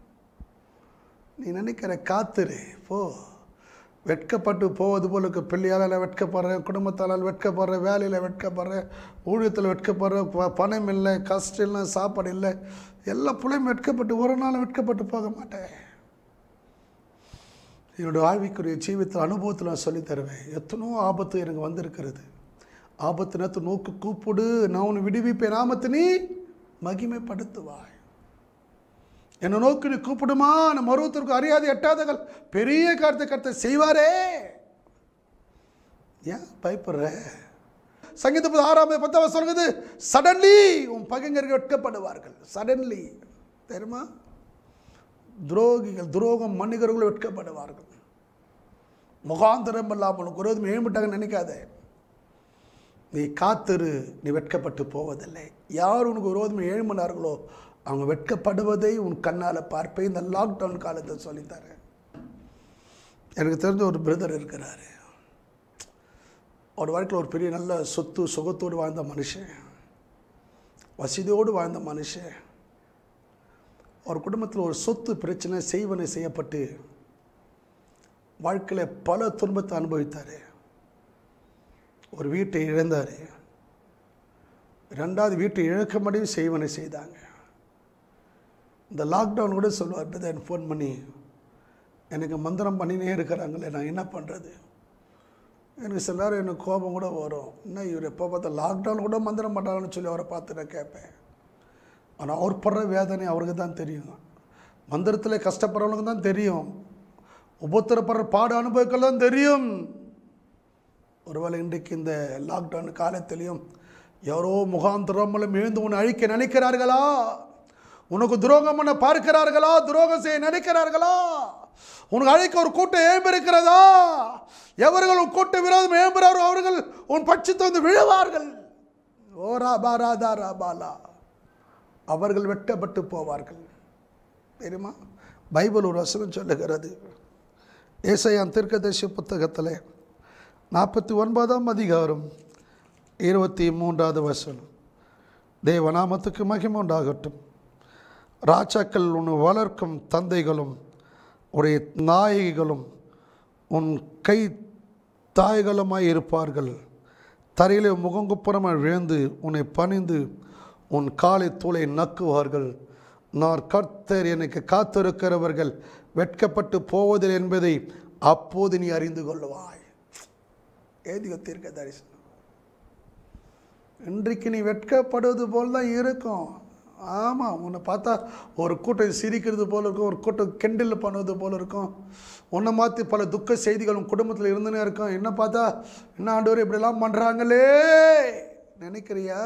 நீ நினைக்கிற காத்துரு போ வெட்கப்பட்டு போவது போல இருக்கு பிள்ளையால் வெட்கப்படுறேன் குடும்பத்தால் வெட்கப்படுறேன் வேலையில் வெட்கப்படுறேன் ஊழியத்தில் வெட்கப்படுறேன் ப- பணம் இல்லை கஷ்டம் இல்லை சாப்பாடு இல்லை எல்லா பிள்ளையும் வெட்கப்பட்டு ஒரு நாள் வெட்கப்பட்டு போக மாட்டேன் என்னோட ஆழ்விக்குரிய ஜீவித்தில் அனுபவத்தில் நான் சொல்லித் தருவேன் எத்தனோ ஆபத்து எனக்கு வந்திருக்கிறது ஆபத்து நேரத்து நோக்கு கூப்பிடு நான் உன்னை விடுவிப்பேன் நாமத்து நீ மகிமைப்படுத்துவாய் என்னை நோக்கி நீ கூப்பிடுமா நம்ம மருவத்திற்கு அறியாத எட்டாதகள் பெரிய காரியத்தை கருத்தை செய்வாரே ஏன் பயப்படுற சங்கீத புத்தகம் ஆறாம் பத்தாவது சொல்கிறது சடன்லி உன் பகைஞர்கள் வெட்கப்படுவார்கள் சடன்லி தெரியுமா துரோகிகள் துரோகம் மன்னிகர்கள் வெட்கப்படுவார்கள் முகாந்திரம் இல்லாமல் உனக்கு விரோதம் மேம்பட்டாங்கன்னு நினைக்காத நீ காத்திரு நீ வெட்கப்பட்டு போவதில்லை யார் உனக்கு விரோதம் எழும்பினார்களோ அவங்க வெட்கப்படுவதை உன் கண்ணால் பார்ப்பேன் இந்த லாக்டவுன் காலத்தை சொல்லித்தரேன் எனக்கு தெரிஞ்ச ஒரு பிரதர் இருக்கிறாரு அவர் வாழ்க்கையில் ஒரு பெரிய நல்ல சொத்து சுகத்தோடு வாழ்ந்த மனுஷன் வசதியோடு வாழ்ந்த மனுஷன் அவர் குடும்பத்தில் ஒரு சொத்து பிரச்சனை செய்வனை செய்யப்பட்டு வாழ்க்கையில் பல துன்பத்தை அனுபவித்தார் ஒரு வீட்டை இழந்தார் ரெண்டாவது வீட்டை இழக்கும்படியும் செய்வனை செய்தாங்க இந்த லாக்டவுன் கூட சொல்லுவார் பிரதர் ஃபோன் பண்ணி எனக்கு மந்திரம் பண்ணினே இருக்கிறாங்களே நான் என்ன பண்ணுறது எனக்கு சில நேரம் எனக்கு கோபம் கூட வரும் என்ன இவர் எப்போ பார்த்தா லாக்டவுன் கூட மந்திரம் பண்ணுறாங்கன்னு சொல்லி அவரை பார்த்து நான் கேட்பேன் ஆனால் அவர் படுற வேதனை அவருக்கு தான் தெரியும் மந்திரத்தில் கஷ்டப்படுறவங்களுக்கு தான் தெரியும் உபத்திரப்படுற பாடு அனுபவிக்கல தான் தெரியும் ஒருவேளை இன்றைக்கு இந்த லாக்டவுன் காலத்திலையும் யாரோ முகாந்திரமலும் எழுந்து உன்னை அழிக்க நினைக்கிறார்களா உனக்கு துரோகம் பண்ண பார்க்கிறார்களா துரோகம் செய்ய நினைக்கிறார்களா உனக்கு அழைக்க ஒரு கூட்டம் ஏம்பிருக்கிறதா எவர்கள் உன் கூட்ட விரோதம் ஏம்புறாரோ அவர்கள் உன் பட்சத்தை வந்து விழுவார்கள் ஓ ராபா ராதா ராபாலா அவர்கள் வெட்டப்பட்டு போவார்கள் தெரியுமா பைபிள் ஒரு வசனம் சொல்லுகிறது ஏசையான் தீர்க்கதரிசி புத்தகத்தில் நாற்பத்தி ஒன்பதாம் அதிகாரம் இருபத்தி மூன்றாவது வசனம் தேவநாமத்துக்கு மகிமை உண்டாகட்டும் ராஜாக்கள் உன் வளர்க்கும் தந்தைகளும் உடைய நாயகிகளும் உன் கை தாய்களுமாய் இருப்பார்கள் தரையிலே முகங்குப்புறமாய் விழுந்து உன்னை பணிந்து உன் காலை தூளை நக்குவார்கள் நான் கர்த்தர் எனக்கு காத்திருக்கிறவர்கள் வெட்கப்பட்டு போவதில்லை என்பதை அப்போது நீ அறிந்து கொள்வாய் ஏதிக தீர்க்க தரிசனம் இன்றைக்கு நீ வெட்கப்படுவது போல் தான் இருக்கும் ஆமாம் உன்னை பார்த்தா ஒரு கூட்டம் சிரிக்கிறது போல இருக்கும் ஒரு கூட்டம் கிண்டல் பண்ணுவது போல இருக்கும் உன்னை மாற்றி பல துக்க செய்திகள் உன் குடும்பத்தில் இருந்துனே இருக்கும் என்ன பார்த்தா என்ன ஆண்டவர் இப்படிலாம் பண்ணுறாங்களே நினைக்கிறியா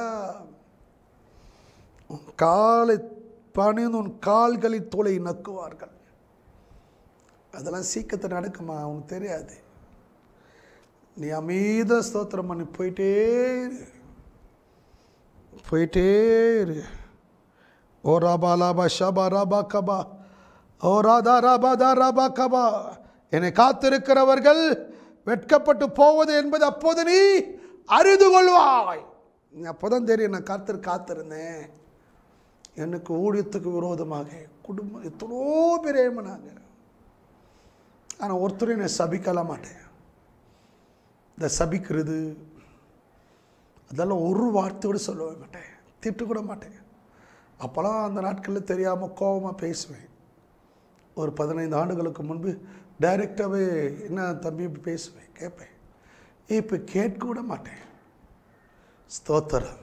உன் காலை பணிந்து உன் கால்களில் தோலை நக்குவார்கள் அதெல்லாம் சீக்கிரத்தில் நடக்குமா உனக்கு தெரியாது நீ அமைத ஸ்தோத்திரம் பண்ணி போயிட்டே இரு போயிட்டே இரு ஓ ராபா லாபா ஷபா ராபா கபா ஓ ராதா ராபா தா ராபா கபா என்னை காத்திருக்கிறவர்கள் வெட்கப்பட்டு போவது என்பது அப்போது நீ அறிந்து கொள்வாய் நீ அப்போதான் தெரியும் நான் காத்திரு காத்திருந்தேன் எனக்கு ஊழியத்துக்கு விரோதமாக குடும்பம் எத்தனோ பேர் ஏமனாங்க ஆனால் ஒருத்தரையும் நான் சபிக்கலாம் மாட்டேன் இந்த சபிக்கிறது அதெல்லாம் ஒரு வார்த்தையோடு சொல்லவே மாட்டேன் திட்டு கூட மாட்டேன் அப்போல்லாம் அந்த நாட்களில் தெரியாமல் கோபமாக பேசுவேன் ஒரு பதினைந்து ஆண்டுகளுக்கு முன்பு டைரெக்டாகவே என்ன தம்பி இப்படி பேசுவேன் கேட்பேன் இப்போ கேட்க கூட மாட்டேன் ஸ்தோத்திரம்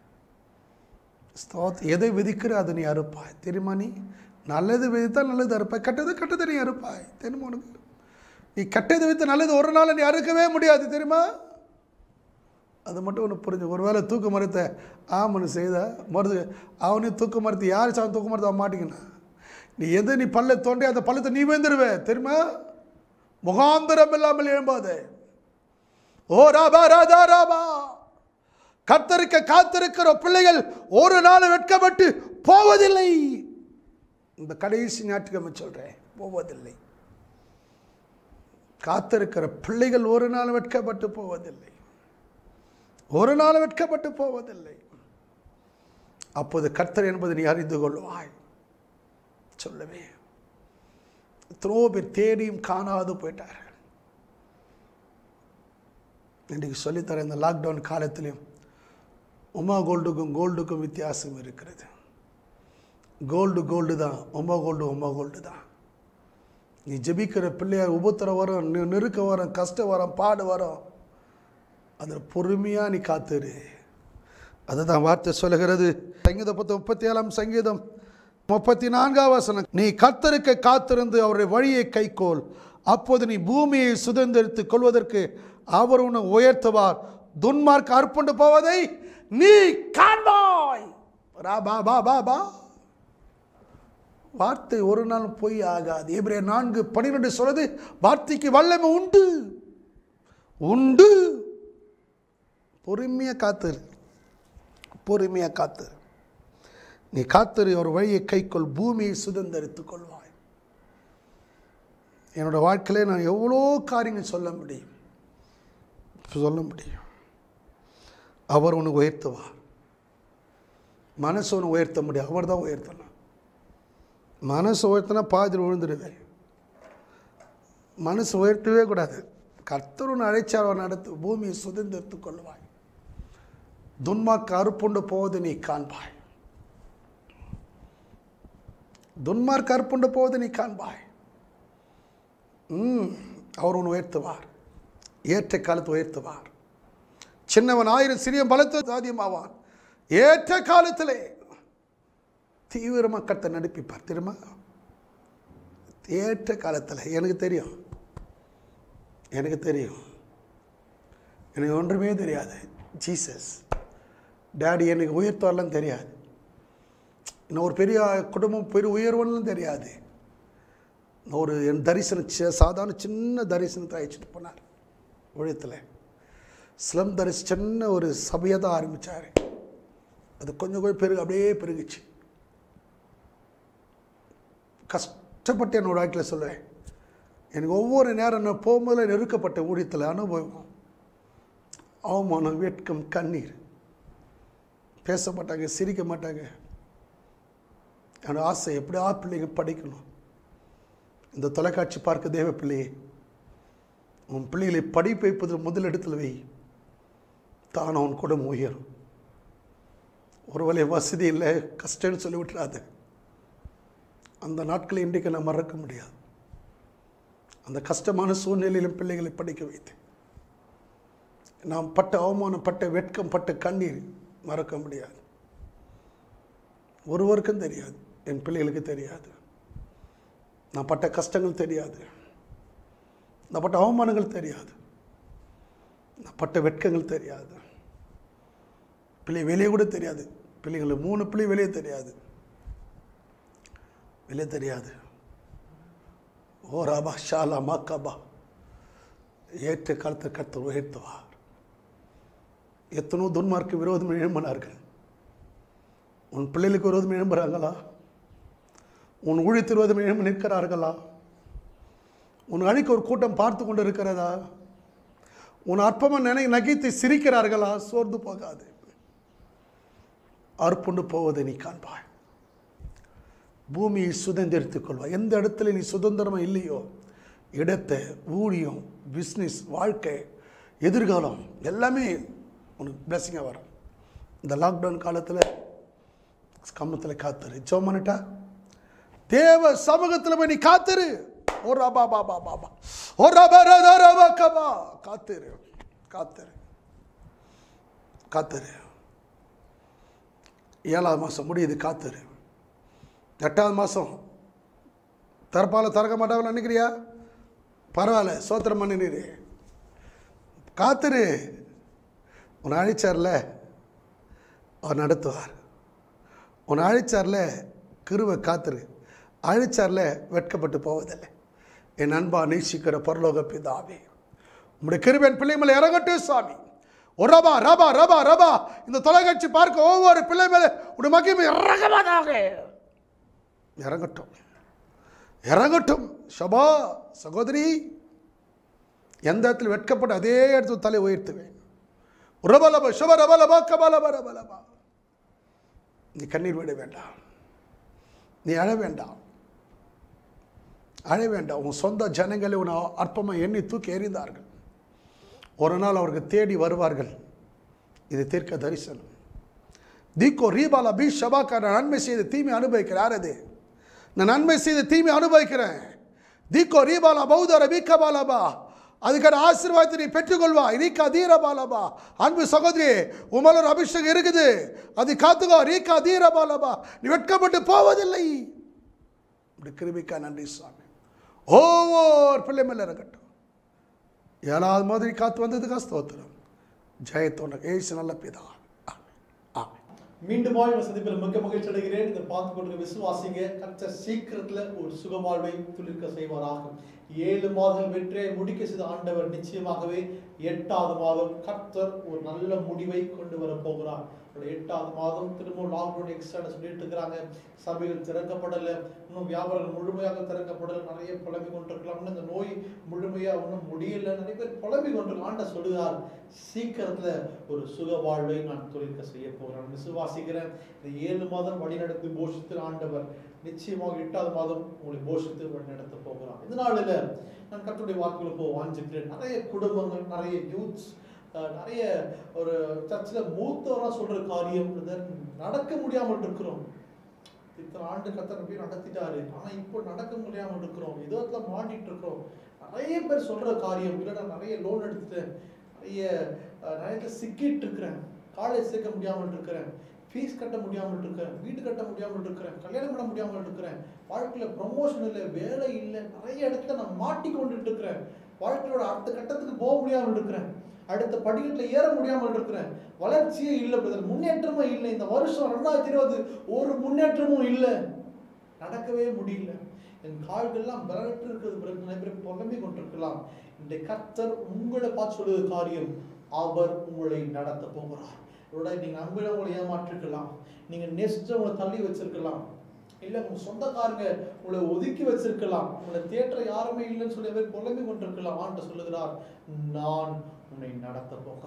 ஸ்தோத் எதை விதிக்கிற அதை நீ அறுப்பாய் தெரியுமா நீ நல்லது விதித்தா நல்லது அறுப்பாய் கெட்டது கெட்டதை நீ அறுப்பாய் தெரியுமா உனக்கு நீ கெட்டது வித்து நல்லது ஒரு நாள் நீ அறுக்கவே முடியாது தெரியுமா அது மட்டும் ஒன்று புரிஞ்சு ஒருவேளை தூக்கு மரத்தை ஆமனு செய்த மருது அவனையும் தூக்கு மரத்து யார் சாவன் தூக்கு மரத்தை அவன் மாட்டிக்கினா நீ எது நீ பல்ல தோண்டி அந்த பள்ளத்தை நீ வேந்துருவே தெரியுமா முகாந்திரம் இல்லாமல் எழும்பாதே ஓ ராபா ராதா ராபா கத்தருக்க காத்திருக்கிற பிள்ளைகள் ஒரு நாள் வெட்கப்பட்டு போவதில்லை இந்த கடைசி ஞாயிற்றுக்கிழமை சொல்கிறேன் போவதில்லை காத்திருக்கிற பிள்ளைகள் ஒரு நாள் வெட்கப்பட்டு போவதில்லை ஒரு நாள் வெட்கப்பட்டு போவதில்லை அப்போது கர்த்தர் என்பதை நீ அறிந்து கொள்வாய் சொல்லவே எத்தனோ பேர் தேடியும் காணாது போயிட்டார்கள் இன்றைக்கு சொல்லித்தரேன் இந்த லாக்டவுன் காலத்திலையும் உமா கோல்டுக்கும் கோல்டுக்கும் வித்தியாசம் இருக்கிறது கோல்டு கோல்டு தான் உமா கோல்டு உமா கோல்டு தான் நீ ஜெபிக்கிற பிள்ளையார் உபத்திரம் வரும் நெ- நெருக்க வரும் கஷ்டம் வரும் பாடு வரும் அதில் பொறுமையாக நீ காத்துரு அதுதான் வார்த்தை சொல்லுகிறது சங்கீதம் பத்து முப்பத்தி ஏழாம் சங்கீதம் முப்பத்தி நான்காம் வசனம் நீ கர்த்தருக்கு காத்திருந்து அவருடைய வழியை கைக்கோள் அப்போது நீ பூமியை சுதந்திரித்துக் கொள்வதற்கு அவர் உன்னை உயர்த்துவார் துன்மார்க்க அர்ப்பண்டு போவதை நீ காண்பாய் ரா பா பா பா பா வார்த்தை ஒரு நாள் பொய் ஆகாது எபிரே நான்கு பன்னிரெண்டு சொல்றது வார்த்தைக்கு வல்லமை உண்டு உண்டு பொறுமையாக காத்துரு பொறுமையாக காத்துரு நீ காத்திரு ஒரு வழியை கைக்கொள் பூமியை சுதந்திரித்துக் கொள்வாய் என்னோட வாழ்க்கையிலே நான் எவ்வளோ காரியங்கள் சொல்ல முடியும் சொல்ல முடியும் அவர் உனக்கு உயர்த்துவார் மனசு உன்னை உயர்த்த முடியும் அவர் தான் உயர்த்தலாம் மனசு உயர்த்தினா பாதியில் விழுந்துடுவேன் மனசு உயர்த்தவே கூடாது கர்த்தர் உன்னை அழைச்சார் அவன் நடத்து பூமியை சுதந்திரத்துக் கொள்வாய் துன்மாக்கு அறுப்புண்டு போவது நீ காண்பாய் துன்மார்க்கு அறுப்புண்டு போவது நீ காண்பாய் ம் அவர் உன்னை உயர்த்துவார் ஏற்ற காலத்து உயர்த்துவார் சின்னவன் ஆயிரம் சிறிய பலத்த சாதியமாவான் ஏற்ற காலத்திலே தீவிரமாக கத்தை நடிப்பிப்பார் தெரியுமா ஏற்ற காலத்தில் எனக்கு தெரியும் எனக்கு தெரியும் எனக்கு ஒன்றுமே தெரியாது ஜீசஸ் டேடி எனக்கு உயர்த்தாரெல்லாம் தெரியாது இன்னும் ஒரு பெரிய குடும்பம் பெரிய உயர்வுன்னு தெரியாது நான் ஒரு என் தரிசனம் சி- சாதாரண சின்ன தரிசனத்தை அழைச்சிட்டு போனார் உழைத்தில் ஸ்லம் தரிசி சின்ன ஒரு சபையை தான் ஆரம்பித்தார் அது கொஞ்சம் கொஞ்சம் பெருகு அப்படியே பெருகுச்சு கஷ்டப்பட்டு என்னோட வாழ்க்கையில் சொல்லுவேன் எனக்கு ஒவ்வொரு நேரம் நான் போகும்போது நெருக்கப்பட்ட ஊழியத்தில் அனுபவம் அவமானம் வெட்கம் கண்ணீர் பேச மாட்டாங்க சிரிக்க மாட்டாங்க என்னோட ஆசை எப்படியா பிள்ளைங்க படிக்கணும் இந்த தொலைக்காட்சி பார்க்க தேவ பிள்ளையே உன் பிள்ளைகளை படிப்பு வைப்பதில் முதலிடத்தில் வை தான் அவன் குடும்பம் உயரும் ஒருவேளை வசதி இல்லை கஷ்டம்னு சொல்லி விட்டுறாது அந்த நாட்களை இன்றைக்கு நான் மறக்க முடியாது அந்த கஷ்டமான சூழ்நிலையிலும் பிள்ளைகளை படிக்க வைத்தேன் நாம் பட்ட அவமானம் பட்ட வெட்கம் பட்ட கண்ணீர் மறக்க முடியாது ஒருவருக்கும் தெரியாது என் பிள்ளைகளுக்கு தெரியாது நான் பட்ட கஷ்டங்கள் தெரியாது நான் பட்ட அவமானங்கள் தெரியாது நான் பட்ட வெட்கங்கள் தெரியாது பிள்ளை வெளியே கூட தெரியாது பிள்ளைங்களுக்கு மூணு பிள்ளை வெளியே தெரியாது வெளியே தெரியாது ஓ ராபா ஷாலா மாக்காபா ஏற்ற காலத்தை கர்த்தர் உயர்த்துவார் எத்தனோ துன்மார்க்கு விரோதம் எழும்பினார்கள் உன் பிள்ளைகளுக்கு விரோதம் எழும்புறாங்களா உன் ஊழியத்து விரோதம் எழும்பி நிற்கிறார்களா உன் அழிக்க ஒரு கூட்டம் பார்த்து கொண்டு இருக்கிறதா உன் அற்பமாக நினை நகைத்து சிரிக்கிறார்களா சோர்ந்து போகாது அற்புண்டு போவதை நீ காண்பாய் பூமியை சுதந்திரித்துக் கொள்வாய் எந்த இடத்துல நீ சுதந்திரமாக இல்லையோ இடத்தை ஊழியம் பிஸ்னஸ் வாழ்க்கை எதிர்காலம் எல்லாமே உனக்கு பிளஸிங்காக வரும் இந்த லாக்டவுன் காலத்தில் கம்மத்தில் காத்துரு ஜோம் பண்ணிட்டா தேவ சமூகத்தில் போய் நீ காத்துரு ஓ ரபா பா பா பா பா ஓ ரபா ரபா ரபா கபா காத்துரு காத்துரு காத்துரு ஏழாவது மாதம் முடியுது காத்துரு எட்டாவது மாதம் திறப்பால திறக்க மாட்டாவில் நினைக்கிறியா பரவாயில்ல சோத்திரம் பண்ணினீரு காத்துரு உன்னை அழிச்சார்ல அவர் நடத்துவார் உன்னை அழிச்சார்ல கிருவை காத்துரு அழிச்சார்ல வெட்கப்பட்டு போவதில்லை என் அன்பா நேசிக்கிற பரலோக பிதாவே உம்முடைய கிருபன் பிள்ளை மேலே இறங்கட்டும் சாமி ஒரு ரபா ரபா ரபா ரபா இந்த தொலைக்காட்சி பார்க்க ஒவ்வொரு பிள்ளை மேலே உடைய மகிமை இறங்கமாதாக இறங்கட்டும் இறங்கட்டும் ஷபா சகோதரி எந்த இடத்துல வெட்கப்பட்டு அதே இடத்துல தலை உயர்த்துவேன் ரபலபா ஷப ரபலபா கபலபா ரபலபா நீ கண்ணீர் விட வேண்டாம் நீ அழ வேண்டாம் அழ வேண்டாம் உன் சொந்த ஜனங்களை உன் அற்பமாக எண்ணி தூக்கி எறிந்தார்கள் ஒரு நாள் அவர்கள் தேடி வருவார்கள் இது தீர்க்க தரிசனம் தீக்கோ ரீபாலா பி ஷபாக்கா நான் நன்மை செய்த தீமை அனுபவிக்கிறேன் யார் அது நான் நன்மை செய்த தீமை அனுபவிக்கிறேன் தீக்கோ ரீபாலா பௌதர பீக்கபாலாபா அதுக்கான ஆசீர்வாதத்தை நீ பெற்றுக்கொள்வா ரீகா தீரபாலபா அன்பு சகோதரி உமல ஒரு அபிஷேகம் இருக்குது அது காத்துக்கோ ரீகா தீரபாலபா நீ வெட்கப்பட்டு போவதில்லை இப்படி கிருபிக்கா நன்றி சுவாமி ஒவ்வொரு பிள்ளை மேல இருக்கட்டும் ஏழாவது மாதிரி காத்து வந்ததுக்கா ஸ்தோத்திரம் ஜெயத்தோட ஏசு நல்ல பிதா ஆமென். ஆமென் மீண்டுமாய் உங்களை சந்திப்பில் மிக்க மகிழ்ச்சி அடைகிறேன் இதை பார்த்து கொண்டு விசுவாசிங்க கர்த்தர் சீக்கிரத்துல ஒரு சுகவாழ்வை துளிர்க்க செய்வாராக ஏழு மாதங்கள் வெற்றியை முடிக்க செய்த ஆண்டவர் நிச்சயமாகவே எட்டாவது மாதம் கர்த்தர் ஒரு நல்ல முடிவை கொண்டு வர போகிறார் அவருடைய எட்டாவது மாதம் திரும்ப லாக்டவுன் எக்ஸ்ட்ரா சொல்லிட்டு இருக்கிறாங்க சபைகள் திறக்கப்படலை இன்னும் வியாபாரங்கள் முழுமையாக திறக்கப்படலை நிறைய புலம்பிக் கொண்டிருக்கலாம் இன்னும் இந்த நோய் முழுமையா இன்னும் முடியல நிறைய பேர் புலம்பிக் கொண்டிருக்கலாம் ஆண்ட சொல்லுகிறார் சீக்கிரத்துல ஒரு சுக வாழ்வை நான் தொழிற்க செய்ய போகிறேன் விசுவாசிக்கிறேன் இந்த ஏழு மாதம் வழிநடத்தி போஷித்து ஆண்டவர் நிச்சயமாக எட்டாவது மாதம் உங்களை போஷித்து வழிநடத்த போகிறார் இந்த நாளில் நான் கர்த்தருடைய வாக்குகளை போக வாஞ்சிக்கிறேன் நிறைய குடும்பங்கள் நிறைய யூத்ஸ் நிறைய ஒரு சர்ச்சில் மூத்தவராக சொல்ற காரியம் brother, நடக்க முடியாமல் இருக்கிறோம் இத்தனை ஆண்டு கத்தர் போய் நடத்திட்டாரு ஆனா இப்போ நடக்க முடியாம இருக்கிறோம் ஏதோ இடத்துல மாட்டிட்டு இருக்கிறோம் நிறைய பேர் சொல்ற காரியம் இல்லை நான் நிறைய லோன் எடுத்துட்டேன் நிறைய அஹ், நிறைய இடத்துல சிக்கிட்டு இருக்கிறேன் காலேஜ் சேர்க்க முடியாமல் இருக்கிறேன் ஃபீஸ் கட்ட முடியாமல் இருக்கிறேன் வீடு கட்ட முடியாமல் இருக்கிறேன் கல்யாணம் பண்ண முடியாமல் இருக்கிறேன் வாழ்க்கையில ப்ரொமோஷன் இல்லை வேலை இல்லை நிறைய இடத்துல நான் மாட்டிக்கொண்டுட்டு இருக்கிறேன் வாழ்க்கையோட அடுத்த கட்டத்துக்கு போக முடியாமல் இருக்கிறேன் அடுத்த படிக்கட்டில் ஏற முடியாமல் இருக்கிறேன் வளர்ச்சியே இல்லை பிரதர் முன்னேற்றமே இல்லை இந்த வருஷம் ரெண்டாயிரத்தி இருபது ஒரு முன்னேற்றமும் இல்லை நடக்கவே முடியல என் கால்கள்லாம் பலனற்று இருக்கிறது பிறகு நிறைய பேர் புலம்பிக் கொண்டிருக்கலாம் இந்த கர்த்தர் உங்களை பார்த்து சொல்லுவது காரியம் அவர் உங்களை நடத்த போகிறார் இதோட நீங்க அன்பில் உங்களை ஏமாற்றிருக்கலாம் நீங்க நெஸ்ட் உங்களை தள்ளி வச்சிருக்கலாம் இல்ல உங்க சொந்தக்காரங்க உங்களை ஒதுக்கி வச்சிருக்கலாம் உங்களை தேற்ற யாருமே இல்லைன்னு சொல்லி அவர் புலம்பிக் கொண்டிருக்கலாம் ஆண்டு சொல்லுகிறார் நான் உன்னை நடத்த போகிறேன்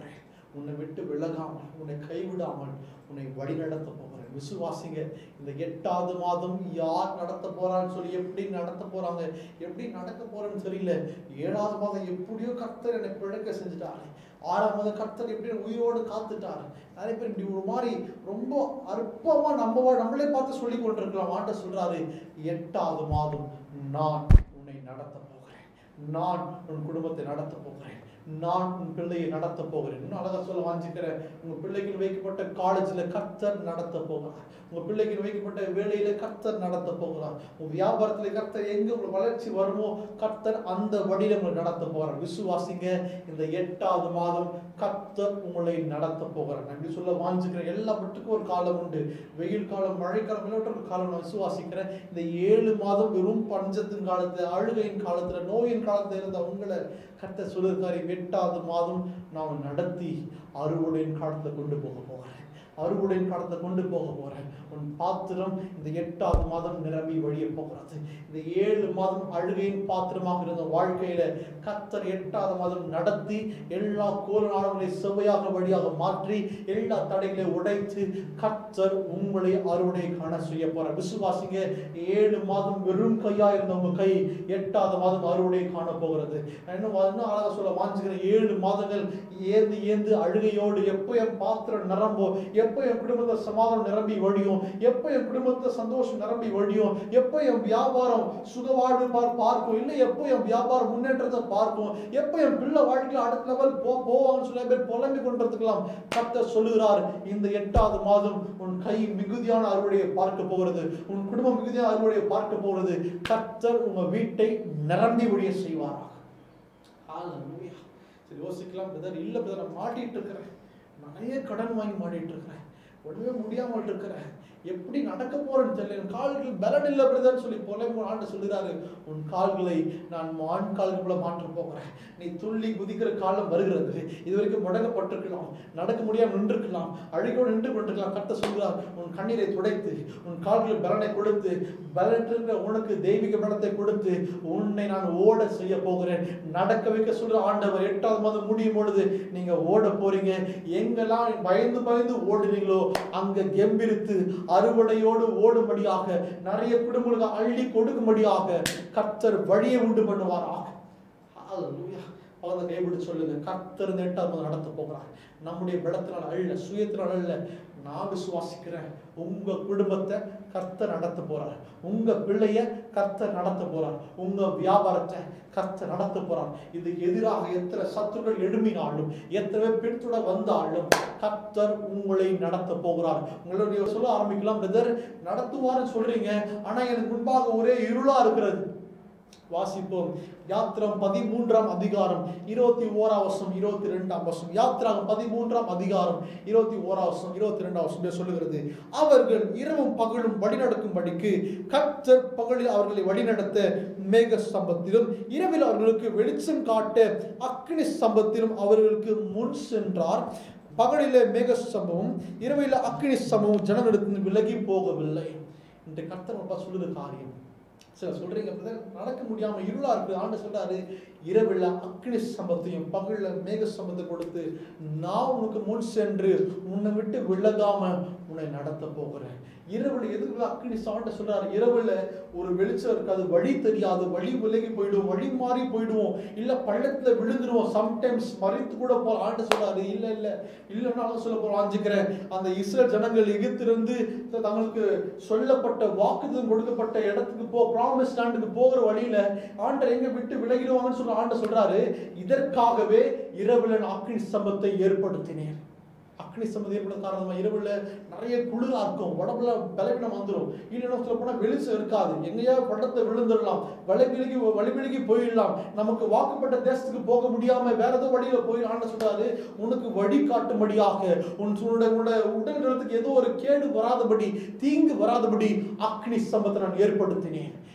உன்னை விட்டு விலகாமல் உன்னை கைவிடாமல் உன்னை வழிநடத்த போகிறேன் விசுவாசிங்க இந்த எட்டாவது மாதம் யார் நடத்த போறான்னு சொல்லி எப்படி நடத்த போறாங்க எப்படி நடக்க போறேன்னு தெரியல ஏழாவது மாதம் எப்படியோ கர்த்தர் என்னை பிழைக்க செஞ்சுட்டாரு ஆறாம் மாதம் கர்த்தர் எப்படி உயிரோடு காத்துட்டாரு நிறைய பேர் இப்படி ஒரு மாதிரி ரொம்ப அற்பமா நம்ம நம்மளே பார்த்து சொல்லி கொண்டிருக்கலாம் ஆண்ட சொல்றாரு எட்டாவது மாதம் நான் உன்னை நடத்த போகிறேன் நான் உன் குடும்பத்தை நடத்த போகிறேன் நான் உன் பிள்ளையை நடத்த போகிறேன் இன்னும் அழகா சொல்ல வாஞ்சிக்கிறேன் உங்க பிள்ளைக்கு வைக்கப்பட்ட காலேஜ்ல கர்த்தர் நடத்த போகிறார் உங்க பிள்ளைக்கு வைக்கப்பட்ட வேலையில கர்த்தர் நடத்த போகிறார் உங்க வியாபாரத்துல கர்த்தர் எங்க உங்களுக்கு வளர்ச்சி வருமோ கர்த்தர் அந்த வழியில உங்களை நடத்த போறார் விசுவாசிங்க இந்த எட்டாவது மாதம் கர்த்தர் உங்களை நடத்த போகிறார் நான் இப்படி சொல்ல வாஞ்சிக்கிறேன் எல்லாவற்றுக்கும் ஒரு காலம் உண்டு வெயில் காலம் மழைக்காலம் எல்லாவற்றுக்கும் ஒரு காலம் நான் விசுவாசிக்கிறேன் இந்த ஏழு மாதம் வெறும் பஞ்சத்தின் காலத்துல அழுகையின் காலத்துல நோயின் காலத்துல இருந்த உங்களை கர்த்தர் சொல்லிருக்காரு எட்டாவது மாதம் நான் நடத்தி அறுவடையின் காலத்துல கொண்டு போக போகிறேன் அறுவடையின் காலத்தை கொண்டு போக போறேன் உன் பாத்திரம் இந்த எட்டாவது மாதம் நிரம்பி வழிய போகிறது இந்த ஏழு மாதம் அழுகையின் பாத்திரமாக இருந்த வாழ்க்கையில கத்தர் எட்டாவது மாதம் நடத்தி எல்லா கோலநாளங்களை செவ்வையாக வழியாக மாற்றி எல்லா தடைகளை உடைத்து கத்தர் உங்களை அறுவடை காண செய்ய போற விசுவாசிங்க ஏழு மாதம் வெறும் கையா இருந்த உங்க கை எட்டாவது மாதம் அறுவடை காண போகிறது நான் இன்னும் இன்னும் அழகா சொல்ல வாஞ்சுக்கிறேன் ஏழு மாதங்கள் ஏந்து ஏந்து அழுகையோடு எப்போ என் பாத்திரம் நிரம்போ எப்போ என் குடும்பத்தை சமாதானம் நிரம்பி வழியும் எப்போ என் குடும்பத்தை சந்தோஷம் நிரம்பி வழியும் எப்போ என் வியாபாரம் சுகவாழ்வு பார் பார்க்கும் இல்லை எப்போ என் வியாபாரம் முன்னேற்றத்தை பார்க்கும் எப்போ என் பிள்ளை வாழ்க்கையில் அடுத்த லெவல் போ போவாங்கன்னு சில பேர் புலம்பி கொண்டிருக்கலாம் கர்த்தர் சொல்லுகிறார் இந்த எட்டாவது மாதம் உன் கை மிகுதியான அறுவடையை பார்க்க போகிறது உன் குடும்பம் மிகுதியான அறுவடையை பார்க்க போகிறது கர்த்தர் உங்க வீட்டை நிரம்பி வழிய செய்வாராக ஹalleluya சரி யோசிக்கலாம் பிரதர் இல்ல பிரதர் நான் மாட்டிட்டு இருக்கிறேன் நிறைய கடன் வாங்கி மாட்டிட்டு இருக்கிறேன் ஒண்ணுமே முடியாமல் இருக்கிறேன் எப்படி நடக்க போறேன்னு தெரியல என் கால்கள் பலன் இல்லை பிரதர்னு சொல்லி போல ஆண்டு சொல்லுறாரு உன் கால்களை நான் மான் கால்கள் போல மாற்ற போகிறேன் நீ துள்ளி குதிக்கிற காலம் வருகிறது இது வரைக்கும் முடங்கப்பட்டிருக்கலாம் நடக்க முடியாம நின்றுக்கலாம் அழுகோடு நின்று கொண்டிருக்கலாம் கத்த சொல்கிறார் உன் கண்ணீரை துடைத்து உன் கால்களில் பலனை கொடுத்து பலனிருக்கிற உனக்கு தெய்வீக பலத்தை கொடுத்து உன்னை நான் ஓட செய்ய போகிறேன் நடக்க வைக்க சொல்ற ஆண்டவர் எட்டாவது மாதம் முடியும் பொழுது நீங்க ஓட போறீங்க எங்கெல்லாம் பயந்து பயந்து ஓடுறீங்களோ அங்க கெம்பிரித்து அறுவடையோடு ஓடும்படியாக நிறைய குடும்பங்களுக்கு அள்ளி கொடுக்கும்படியாக கர்த்தர் வழியை உண்டு பண்ணுவாராக ஹalleluya பகவான் கைவிட்டு சொல்லுங்க கர்த்தர் இந்த எட்டாவது மாதம் நடத்த போகிறார் நம்முடைய பலத்தினால் அள்ள சுயத்தினால் அல்ல நான் விசுவாசிக்கிறேன் உங்க குடும்பத்தை கர்த்தர் நடத்த போறார் உங்க பிள்ளைய கர்த்தர் நடத்த போறார் உங்க வியாபாரத்தை கர்த்தர் நடத்த போறார் இதுக்கு எதிராக எத்தனை சத்துருக்கள் எழும்பினாலும் எத்தனை பின்துட வந்தாலும் கர்த்தர் உங்களை நடத்த போகிறார் உங்களுடைய சொல்ல ஆரம்பிக்கலாம் பிரதர் நடத்துவார்னு சொல்றீங்க ஆனா எனக்கு முன்பாக ஒரே இருளா இருக்கிறது வாசிப்போம் யாத்திரம் பதிமூன்றாம் அதிகாரம் இருபத்தி ஓராம் வருஷம் இருபத்தி ரெண்டாம் வருஷம் யாத்திராகம் பதிமூன்றாம் அதிகாரம் இருபத்தி ஓராம் வருஷம் இருபத்தி ரெண்டாம் வருஷம் சொல்லுகிறது அவர்கள் இரவும் பகலும் வழிநடக்கும்படிக்கு கர்த்தர் பகலில் அவர்களை வழிநடத்த மேக ஸ்தம்பத்திலும் இரவில் அவர்களுக்கு வெளிச்சம் காட்ட அக்னி ஸ்தம்பத்திலும் அவர்களுக்கு முன் சென்றார் பகலிலே மேக சம்பவம் இரவில அக்னி சம்பவம் ஜனங்களிடத்தில் விலகி போகவில்லை இந்த கர்த்தர் அப்பா சொல்லுற காரியம் சில சொல்றீங்க brother, நடக்க முடியாம இருளா இருக்கு ஆண்டு சொல்றாரு இரவில் அக்னி சம்பத்தையும் பகல்ல மேக சம்பத்தை கொடுத்து நான் உனக்கு முன் சென்று உன்னை விட்டு விலகாம உன்னை நடத்த போகிறேன் இரவில் எதுக்குள்ள அக்னி சாண்ட சொல்றாரு இரவுல ஒரு வெளிச்சம் இருக்காது வழி தெரியாது வழி விலகி போயிடுவோம் வழி மாறி போயிடுவோம் இல்ல பள்ளத்துல விழுந்துருவோம் சம்டைம்ஸ் மறித்து கூட போற ஆண்டு சொல்றாரு இல்ல இல்ல இல்லைன்னாலும் சொல்ல போறோம் ஆஞ்சுக்கிறேன் அந்த இஸ்ரேல் ஜனங்கள் எகிப்திலிருந்து தங்களுக்கு சொல்லப்பட்ட வாக்குதம் கொடுக்கப்பட்ட இடத்துக்கு போ ப்ராமிஸ் லேண்டுக்கு போகிற வழியில ஆண்டர் எங்க விட்டு விலகிடுவாங்கன்னு சொல்ற ஆண்ட சொல்றாரு இதற்காகவே இரவுல நான் அக்னி சம்பத்தை ஏற்படுத்தினேன் அக்னி சம்பந்தம் ஏற்பட காரணமா இரவுல நிறைய குளிரா இருக்கும் உடம்புல பலவீனம் வந்துடும் இல்லைன்னா சொல்ல போனா வெளிச்சம் இருக்காது எங்கேயா பள்ளத்தை விழுந்துடலாம் வழி விலகி வழி விலகி போயிடலாம் நமக்கு வாக்குப்பட்ட தேசத்துக்கு போக முடியாம வேற ஏதோ வழியில போய் ஆண்டு சொல்றாரு உனக்கு வழி காட்டும்படியாக உன் உன்னுடைய உன்னுடைய உடல் நலத்துக்கு ஏதோ ஒரு கேடு வராதபடி தீங்கு வராதபடி அக்னி சம்பத்தை நான் ஏற்படுத்தினேன்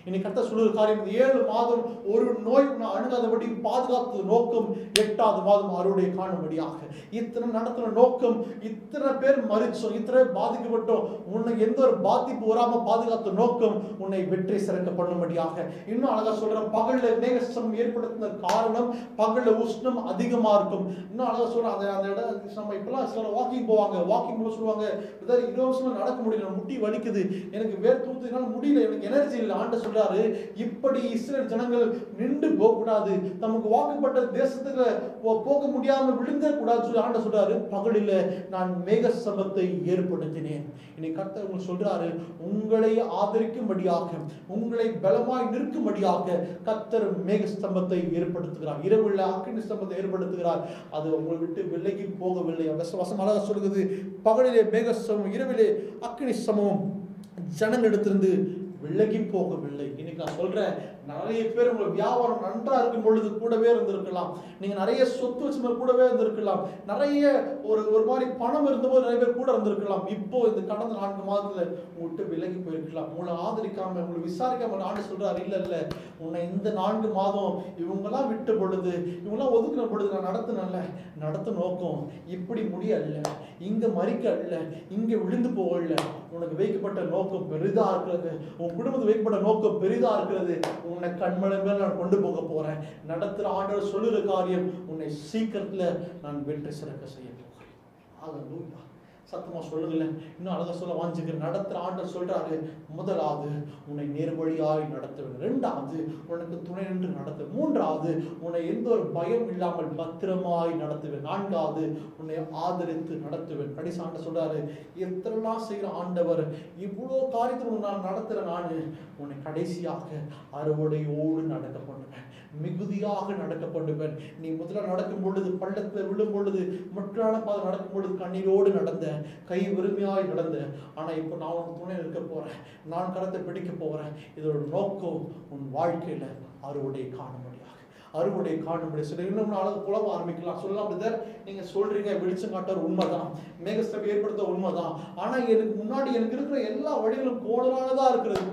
இன்னைக்கு கத்த சொல்லுற காரியம் இந்த ஏழு மாதம் ஒரு நோய் உன்னை அணுகாதபடி பாதுகாத்து நோக்கம் எட்டாவது மாதம் அறுவடை காணும்படியாக இத்தனை நடத்துற நோக்கம் இத்தனை பேர் மறிச்சோம் இத்தனை பேர் பாதிக்கப்பட்டோம் உன்னை எந்த ஒரு பாதிப்பு வராம பாதுகாத்த நோக்கம் உன்னை வெற்றி சிறக்க பண்ணும்படியாக இன்னும் அழகா சொல்றேன் பகல்ல மேகஸ்தம் ஏற்படுத்தின காரணம் பகல்ல உஷ்ணம் அதிகமா இருக்கும் இன்னும் அழகா சொல்றேன் அந்த அந்த இடம் நம்ம இப்பெல்லாம் சில வாக்கிங் போவாங்க வாக்கிங் போக சொல்லுவாங்க "பிரதர், இருபது வருஷமா நடக்க முடியல முட்டி வலிக்குது எனக்கு வேர் தூத்துனால முடியல எனக்கு எனர்ஜி இல்லை ஆண்டு சொல்றாரு இப்படி இஸ்ரேல் ஜனங்கள் நின்று போக கூடாது நமக்கு வாக்குப்பட்ட தேசத்துக்கு போ- போக முடியாம விழுந்த கூடாது சொல்லி ஆண்டு சொல்றாரு பகலில நான் மேக சபத்தை ஏற்படுத்தினேன் இன்னைக்கு கர்த்தர் உங்களுக்கு சொல்றாரு உங்களை ஆதரிக்கும்படியாக உங்களை பலமாய் நிற்கும்படியாக கர்த்தர் மேக ஸ்தம்பத்தை ஏற்படுத்துகிறார் இரவுல அக்கினி ஸ்தம்பத்தை ஏற்படுத்துகிறார் அது உங்களை விட்டு விலகி போகவில்லை வச- வசனம் அழகா சொல்லுது பகலிலே மேக சமம் இரவிலே அக்கினி சமம் ஜனங்களிடத்திலிருந்து விலகி போகவில்லை இன்னைக்கு நான் சொல்றேன் நிறைய பேர் உங்க வியாபாரம் நன்றா இருக்கும் பொழுது கூடவே இருந்திருக்கலாம் நீங்க நிறைய சொத்து வச்சுருந்த கூடவே இருந்திருக்கலாம் நிறைய ஒரு ஒரு மாதிரி பணம் இருந்தபோது நிறைய பேர் கூட இருந்திருக்கலாம் இப்போ இந்த கடந்த நான்கு மாதத்துல உங்க விட்டு விலகி போயிருக்கலாம் உங்களை ஆதரிக்காம உங்களை விசாரிக்காம ஆண்டு சொல்றாரு இல்ல இல்ல உன்னை இந்த நான்கு மாதம் இவங்கெல்லாம் விட்ட பொழுது இவங்கெல்லாம் ஒதுக்கின பொழுது நான் நடத்தினேன்ல நடத்த நோக்கம் இப்படி முடியல இங்க மறிக்க அல்ல இங்க விழுந்து போகல உனக்கு வைக்கப்பட்ட நோக்கம் பெரிதா இருக்கிறது உன் குடும்பத்துக்கு வைக்கப்பட்ட நோக்கம் பெரிதா இருக்கிறது உன்னை கண்மலை மேல நான் கொண்டு போக போறேன் நடத்துற ஆண்டவர் சொல்லுற காரியம் உன்னை சீக்கிரத்துல நான் வெற்றி சிறக்க செய்ய போகிறேன் ஹalleluya சத்தமா சொல்லுங்களேன் இன்னும் அழகா சொல்ல வாஞ்சிக்கிறேன் நடத்துற ஆண்டவர் சொல்றாரு முதலாவது உன்னை நேர்வழியாய் நடத்துவேன் ரெண்டாவது உனக்கு துணை நின்று நடத்து மூன்றாவது உன்னை எந்த ஒரு பயம் இல்லாமல் பத்திரமாய் நடத்துவேன் நான்காவது உன்னை ஆதரித்து நடத்துவேன் கடைசி ஆண்டவர் சொல்றாரு எத்தனைலாம் செய்கிற ஆண்டவர் இவ்வளோ காரியத்தை உன்னை நான் நடத்துற நான் உன்னை கடைசியாக அறுவடையோடு நடக்க பண்ணுவேன் மிகுதியாக நடக்க பண்ணுவேன் நீ முதல்ல நடக்கும் பொழுது பள்ளத்தில் விழும் பொழுது முற்றான பாதை நடக்கும் பொழுது கண்ணீரோடு நடந்த கை வெறுமையாய் நடந்த ஆனா இப்போ நான் உன் துணை இருக்க போறேன் நான் கரத்தை பிடிக்க போறேன் இதோட நோக்கம் உன் வாழ்க்கையில அறுவடை காண முடியாது அறுவடை காணும்படி சில இன்னும் நாளுக்கு புலவ ஆரம்பிக்கலாம் சொல்லலாம் பிரதர் நீங்க சொல்றீங்க வெளிச்சம் காட்டுற உண்மைதான் மேகஸ்தபை ஏற்படுத்த உண்மைதான் ஆனா எனக்கு முன்னாடி எனக்கு இருக்கிற எல்லா வழிகளும் கோடலானதா இருக்கிறது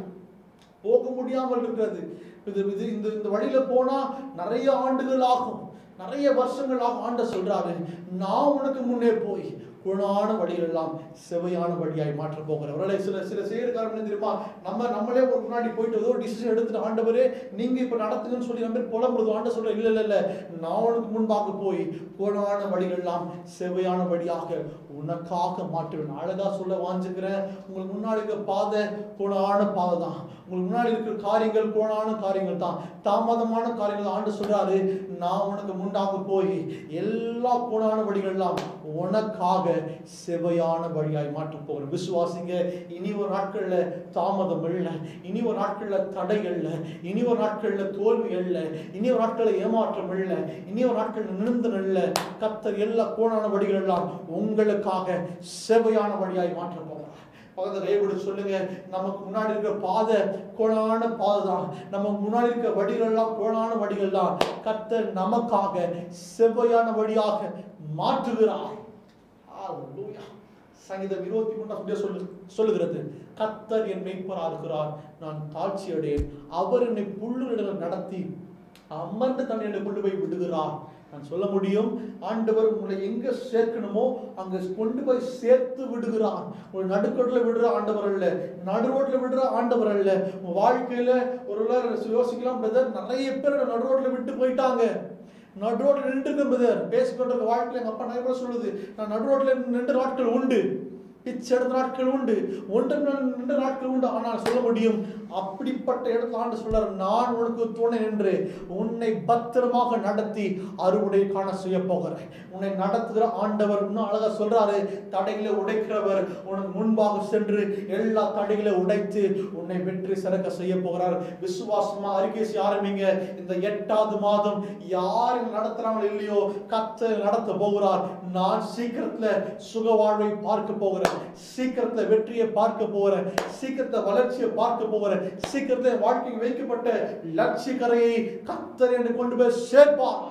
போக முடியாமல் இருக்கிறது இது இது இந்த இந்த வழியில போனா நிறைய ஆண்டுகள் ஆகும் நிறைய வருஷங்கள் ஆகும் ஆண்ட சொல்றாரு நான் உனக்கு முன்னே போய் குணான வழிகளெல்லாம் செவையான வழியாய் மாற்ற போகிறேன் ஒருவேளை சில சில செய்யற காரணம் என்ன தெரியுமா நம்ம நம்மளே ஒரு முன்னாடி போயிட்டு ஏதோ டிசிஷன் எடுத்துட்டு ஆண்டவரே நீங்க இப்ப நடத்துங்கன்னு சொல்லி நம்ம பேர் புலம்புறது ஆண்ட சொல்ற இல்ல இல்ல இல்ல நான் உனக்கு முன்பாக போய் குணான வழிகளெல்லாம் செவையான வழியாக உனக்காக மாற்றுவேன் அழகா சொல்ல வாஞ்சுக்கிறேன் உங்களுக்கு முன்னாடி இருக்கிற பாதை கோணான பாதை தான் உங்களுக்கு முன்னாடி இருக்கிற காரியங்கள் கோணான காரியங்கள் தான் தாமதமான காரியங்கள் ஆண்டு சொல்றாரு நான் உனக்கு முன்னாக போய் எல்லா கோணான வழிகளெல்லாம் உனக்காக செவையான வழியாய் மாற்றப் போகிறேன் விசுவாசிங்க இனி ஒரு நாட்கள்ல தாமதம் இல்லை இனி ஒரு நாட்கள்ல தடைகள் இல்லை இனி ஒரு நாட்கள்ல தோல்விகள் இல்லை இனி ஒரு நாட்கள்ல ஏமாற்றம் இல்லை இனி ஒரு நாட்கள்ல நிறுந்தல் இல்லை கத்தர் எல்லா கோணான வழிகள் எல்லாம் உங்களுக்காக செவையான வழியாய் மாற்றப் போகிறார் பக்கத்துல கைவிட சொல்லுங்க நமக்கு முன்னாடி இருக்கிற பாதை கோணான பாதை தான் நமக்கு முன்னாடி இருக்கிற வடிகள் எல்லாம் கோணான வடிகள் தான் கர்த்தர் நமக்காக செவ்வையான வழியாக மாற்றுகிறார் Hallelujah. சங்கீதம் இருபத்தி மூணாம் சொல்லு சொல்லுகிறது கர்த்தர் என் மெய்ப்பரா இருக்கிறார் நான் தாழ்ச்சி அடையேன் அவர் என்னை புல்லுடன் நடத்தி அமர்ந்த தண்ணீரை கொண்டு போய் விடுகிறார் நான் சொல்ல முடியும் ஆண்டவர் உங்களை எங்க சேர்க்கணுமோ அங்க கொண்டு போய் சேர்த்து விடுகிறார் ஒரு நடுக்கடல விடுற ஆண்டவர் அல்ல நடு ரோட்ல விடுற ஆண்டவர் அல்ல உங்க வாழ்க்கையில ஒரு யோசிக்கலாம் பிரதர் நிறைய பேர் நடு ரோட்ல விட்டு போயிட்டாங்க நடு ரோட்ல நின்று பிரதர் பேசிக்கொண்டிருக்க வாழ்க்கையில எங்க அப்பா நிறைய பேர் சொல்லுது நான் நடு ரோட்ல நின்று நாட்கள் உண்டு பிச்சை எடுத்த நாட்கள் உண்டு ஒன்று நின்ற நாட்கள் உண்டு ஆனால் சொல்ல முடியும் அப்படிப்பட்ட இடத்துல ஆண்டு சொல்றாரு நான் உனக்கு துணை நின்று உன்னை பத்திரமாக நடத்தி அறுவடை காண செய்ய போகிறேன் உன்னை நடத்துகிற ஆண்டவர் இன்னும் அழகா சொல்றாரு தடைகளை உடைக்கிறவர் உனக்கு முன்பாக சென்று எல்லா தடைகளை உடைத்து உன்னை வெற்றி சிறக்க செய்ய போகிறார் விசுவாசமா அறிக்கை செய்ய ஆரம்பிங்க இந்த எட்டாவது மாதம் யார் நடத்துறாங்களோ இல்லையோ கத்த நடத்த போகிறார் நான் சீக்கிரத்துல சுக வாழ்வை பார்க்க போகிறேன் சீக்கிரத்துல வெற்றியை பார்க்க போகிறேன் சீக்கிரத்துல வளர்ச்சியை பார்க்க போகிறேன் சீக்கிரத்துல என் வாழ்க்கைக்கு வைக்கப்பட்ட லட்சிய கரையை கத்தர் என்று கொண்டு போய் சேர்ப்பார்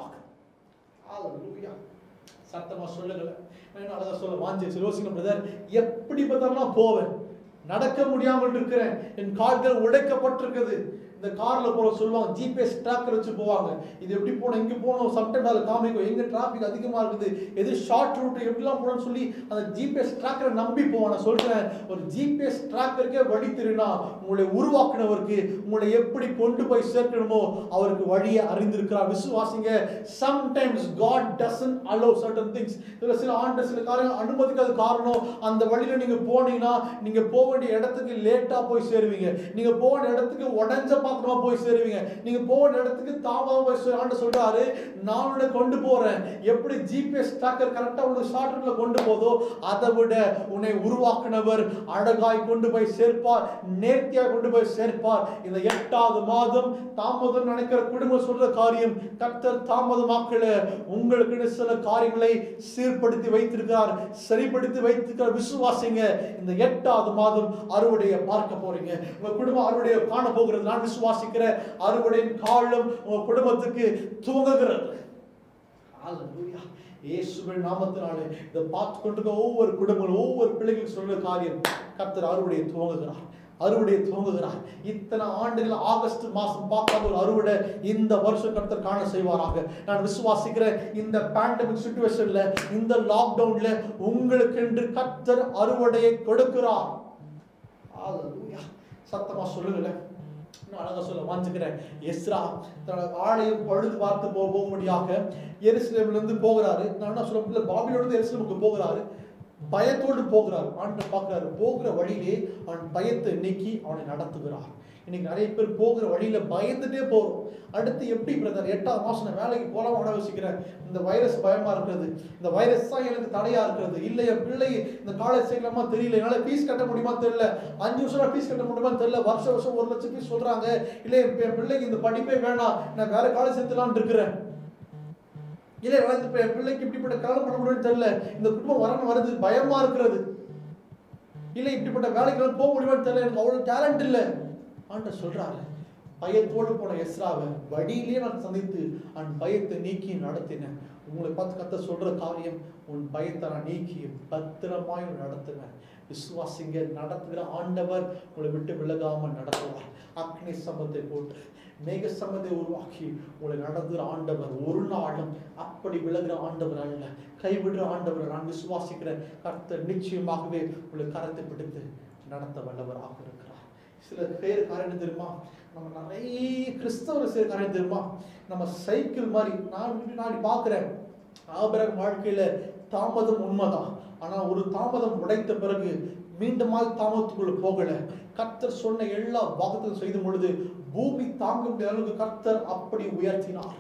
Hallelujah. சத்தமா சொல்லுங்களேன் நான் அழகா சொல்ல வாஞ்சி யோசிக்கணும் பிரதர் எப்படி பார்த்தாலும் நான் போவேன் நடக்க முடியாமல் இருக்கிறேன் என் கால்கள் உடைக்கப்பட்டிருக்குது இந்த கார்ல போற சொல்லுவாங்க ஜிபிஎஸ் ட்ராக்கர் வச்சு போவாங்க இது எப்படி போகணும் இங்க போகணும் சம்டைம் அதில் காமிக்கும் எங்க டிராஃபிக் அதிகமா இருக்குது எது ஷார்ட் ரூட் எப்படிலாம் போகணும்னு சொல்லி அந்த ஜிபிஎஸ் ட்ராக்கரை நம்பி போவான் நான் சொல்றேன் ஒரு ஜிபிஎஸ் ட்ராக்கருக்கே வழி தெரியும்னா உங்களை உருவாக்குனவருக்கு உங்களை எப்படி கொண்டு போய் சேர்க்கணுமோ அவருக்கு வழியை அறிந்திருக்கிறார் விசுவாசிங்க sometimes God doesn't allow certain things இதுல சில ஆண்டு சில காரியம் அனுமதிக்காத காரணம் அந்த வழியில நீங்க போனீங்கன்னா நீங்க போக வேண்டிய இடத்துக்கு லேட்டா போய் சேருவீங்க நீங்க போக வேண்டிய இடத்துக்கு உடஞ்ச பாத்திரமா போய் சேருவீங்க நீங்க போக வேண்டிய இடத்துக்கு தாமதமா போய் சேரு ஆண்டு சொல்றாரு நான் உன்னை கொண்டு போறேன் எப்படி ஜிபிஎஸ் ட்ராக்கர் கரெக்டா உனக்கு ஷார்ட் ரூட்ல கொண்டு போதோ அதை விட உன்னை உருவாக்குனவர் அழகாய் கொண்டு போய் சேர்ப்பார் நேர்த்தியா கொண்டு போய் சேர்ப்பார் இந்த எட்டாவது மாதம் தாமதம் நினைக்கிற குடும்பம் சொல்ற காரியம் கர்த்தர் தாமதமாக்கல உங்களுக்கு சில காரியங்களை சீர்படுத்தி வைத்திருக்கிறார் சரிப்படுத்தி வைத்திருக்கிறார் விசுவாசிங்க இந்த எட்டாவது மாதம் அறுவடையை பார்க்க போறீங்க உங்க குடும்பம் அறுவடையை காண போகிறது நான் விசுவாசிக்கிற அறுவடையின் காலம் உங்க குடும்பத்துக்கு துவங்குகிறது Hallelujah. இயேசுவின் நாமத்தினாலே இதை பார்த்து கொண்டிருக்க ஒவ்வொரு குடும்பங்களும் ஒவ்வொரு பிள்ளைகளும் சொல்ற காரியம் கர்த்தர் அறுவடையை துவங்குகிறார் அறுவடையை துவங்குகிறார் இத்தனை ஆண்டுகள் ஆகஸ்ட் மாசம் பார்க்காத ஒரு அறுவடை இந்த வருஷம் கர்த்தர் காண செய்வாராக நான் விசுவாசிக்கிறேன் இந்த பேண்டமிக் சுச்சுவேஷன்ல இந்த லாக்டவுன்ல உங்களுக்கென்று கர்த்தர் அறுவடையை கொடுக்கிறார் Hallelujah. சத்தமா சொல்லுங்களேன் இன்னும் அழகா சொல்ல வாஞ்சுக்கிறேன் எஸ்ரா தன்னோட ஆலயம் பழுது பார்த்து போ போகும்படியாக எருசலேம்ல இருந்து போகிறாரு நான் என்ன சொல்ல முடியல பாபிலோட இருந்து எருசலேமுக்கு போகிறாரு பயத்தோடு போகிறார் ஆண்டு பார்க்கிறாரு போகிற வழியிலே அவன் பயத்தை நீக்கி அவனை நடத்துகிறார் இன்னைக்கு நிறைய பேர் போகிற வழியில பயந்துட்டே போறோம் அடுத்து எப்படி பிரதர் எட்டாவது மாசம் நான் வேலைக்கு போலாமா உணவு யோசிக்கிறேன் இந்த வைரஸ் பயமா இருக்கிறது இந்த வைரஸ் தான் எனக்கு தடையா இருக்கிறது இல்லை என் பிள்ளை இந்த காலேஜ் சேர்க்கலாமா தெரியல என்னால ஃபீஸ் கட்ட முடியுமா தெரியல அஞ்சு வருஷம் ஃபீஸ் கட்ட முடியுமா தெரியல வருஷம் வருஷம் ஒரு லட்சம் ஃபீஸ் சொல்றாங்க இல்லை என் பி- என் பிள்ளைக்கு இந்த படிப்பே வேணாம் நான் வேற காலேஜ் சேர்த்துலாம்னு இருக்கிறேன் இல்லை நான் இந்த பி- என் பிள்ளைக்கு இப்படிப்பட்ட கல்யாணம் பண்ண முடியும்னு தெரியல இந்த குடும்பம் வரணும் வருது பயமா இருக்கிறது இல்லை இப்படிப்பட்ட வேலைக்கு போக முடியுமான்னு தெரியல எனக்கு அவ்வளவு டேலண்ட் இல்லை ஆண்ட சொல்றாரு பயத்தோடு போன எஸ்ராவை வழியிலே நான் சந்தித்து அவன் பயத்தை நீக்கி நடத்தினேன் உங்களை பார்த்து கத்த சொல்ற காரியம் உன் பயத்தை நான் நீக்கி பத்திரமாய் நடத்தினேன் விசுவாசிங்க நடத்துகிற ஆண்டவர் உங்களை விட்டு விலகாமல் நடத்துவார் அக்னி சம்பத்தை போட்டு மேக சம்பத்தை உருவாக்கி உங்களை நடத்துகிற ஆண்டவர் ஒரு நாளும் அப்படி விலகுற ஆண்டவர் அல்ல கைவிடுற ஆண்டவர் நான் விசுவாசிக்கிறேன் கர்த்தர் நிச்சயமாகவே உங்களை கரத்தை பிடித்து நடத்த வல்லவராக இருக்கிறார் சில பேர் காரணம் தெரியுமா நம்ம நிறைய கிறிஸ்தவர் செய்ய காரணம் தெரியுமா நம்ம சைக்கிள் மாதிரி நான் இப்படி நான் பார்க்குறேன் ஆபரகம் வாழ்க்கையில தாமதம் உண்மைதான் ஆனா ஒரு தாமதம் உடைத்த பிறகு மீண்டுமாய் தாமதத்துக்குள்ள போகல கர்த்தர் சொன்ன எல்லா வாக்குத்தையும் செய்த பொழுது பூமி தாங்க முடியாத அளவுக்கு கர்த்தர் அப்படி உயர்த்தினார்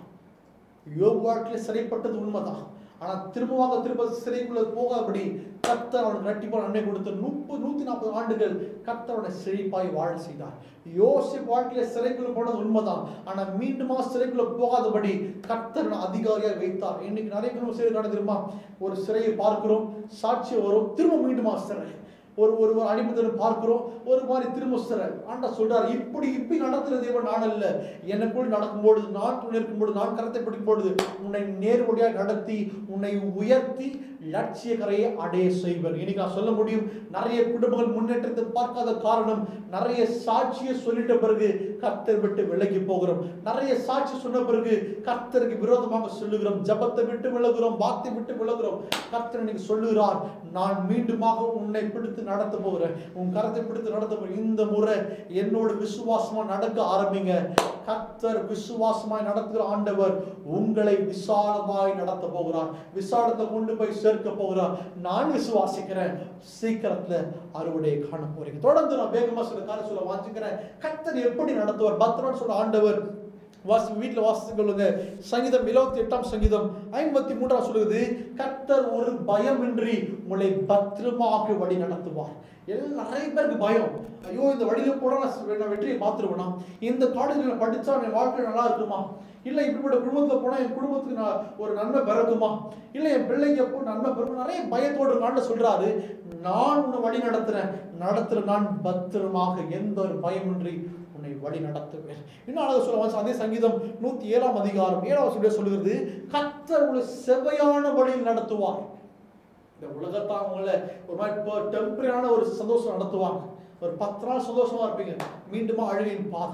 யோபு வாழ்க்கையில சிறைப்பட்டது உண்மைதான் ஆனா திரும்பவாக திரும்ப சிறைக்குள்ள போகாதபடி கர்த்தர் அவனுக்கு இரட்டிப்பான நன்மை கொடுத்த முப்பது நூத்தி நாற்பது ஆண்டுகள் கர்த்தர் அவனை செழிப்பாய் வாழ செய்தார் யோசிப் வாழ்க்கையில சிறைக்குள்ள போனது உண்மைதான் ஆனா மீண்டுமா சிறைக்குள்ள போகாதபடி கர்த்தர் அவனை அதிகாரியாக வைத்தார் இன்னைக்கு நிறைய பேர் சிறை காண தெரியுமா ஒரு சிறையை பார்க்கிறோம் சாட்சி வரும் திரும்ப மீண்டுமா சிறை ஒரு ஒரு ஒரு அடிமத்தனை பார்க்கிறோம் ஒரு மாதிரி திரும்ப சிறை ஆண்டா சொல்றாரு இப்படி இப்படி நடத்துற தேவன் நான் அல்ல எனக்குள் நடக்கும்பொழுது நான் துணை இருக்கும்பொழுது நான் கரத்தை பிடிக்கும் பொழுது உன்னை நேர்வழியாக நடத்தி உன்னை உயர்த்தி லட்சிய கரையை அடைய செய்வர் இன்னைக்கு நான் சொல்ல முடியும் நிறைய குடும்பங்கள் முன்னேற்றத்தை பார்க்காத காரணம் நிறைய சாட்சியை சொல்லிட்ட பிறகு கர்த்தர் விட்டு விலகி போகிறோம் நிறைய சாட்சி சொன்ன பிறகு கர்த்தருக்கு விரோதமாக சொல்லுகிறோம் ஜபத்தை விட்டு விலகுறோம் வார்த்தை விட்டு விலகுறோம் கர்த்தர் இன்னைக்கு சொல்லுகிறார் நான் மீண்டுமாக உன்னை பிடித்து நடத்த போகிறேன் உன் கரத்தை பிடித்து நடத்த போகிறேன் இந்த முறை என்னோடு விசுவாசமா நடக்க ஆரம்பிங்க கர்த்தர் விசுவாசமாய் நடத்துகிற ஆண்டவர் உங்களை விசாலமாய் நடத்த போகிறார் விசாலத்தை கொண்டு போய் சேர்க்க போகிறார் நான் விசுவாசிக்கிறேன் சீக்கிரத்துல அறுவடையை காண போறீங்க தொடர்ந்து நான் வேகமா சில காரியம் சொல்ல வாஞ்சிக்கிறேன் கர்த்தர் எப்படி நடத்துவார் பத்திரன் சொல்ற ஆண்டவர் வாசி வீட்டில் வாசித்து கொள்ளுங்க சங்கீதம் இருபத்தி எட்டாம் சங்கீதம் ஐம்பத்தி மூன்றாம் சொல்லுது கர்த்தர் ஒரு பயமின்றி உங்களை பத்திரமாக வழி நடத்துவார் எல்லாம் நிறைய பேருக்கு பயம் ஐயோ இந்த வழியில போனா நான் வெ- நான் வெற்றியை பார்த்துருவேனா இந்த காலேஜில் படிச்சா என் வாழ்க்கை நல்லா இருக்குமா இல்லை இப்படிப்பட்ட குடும்பத்துல போனா என் குடும்பத்துக்கு நான் ஒரு நன்மை பிறக்குமா இல்லை என் பிள்ளைக்கு எப்போ நன்மை பிறக்கும் நிறைய பயத்தோடு காண்ட சொல்றாரு நான் உன்னை வழி நடத்துறேன் நடத்துற நான் பத்திரமாக எந்த ஒரு பயமின்றி உன்னை வழி நடத்துவேன் இன்னும் அழகாக சொல்ல அதே சங்கீதம் நூத்தி ஏழாம் அதிகாரம் ஏழாவது சொல்லி சொல்லுகிறது கர்த்தர் உங்களை செவையான வழியில் நடத்துவார் இந்த உலகத்தான் உங்களை ஒரு மாதிரி டெம்பரரியான ஒரு சந்தோஷம் நடத்துவாங்க ஒரு பத்து நாள் சந்தோஷமா இருப்பீங்க மீண்டுமா அழுகையின் பாதை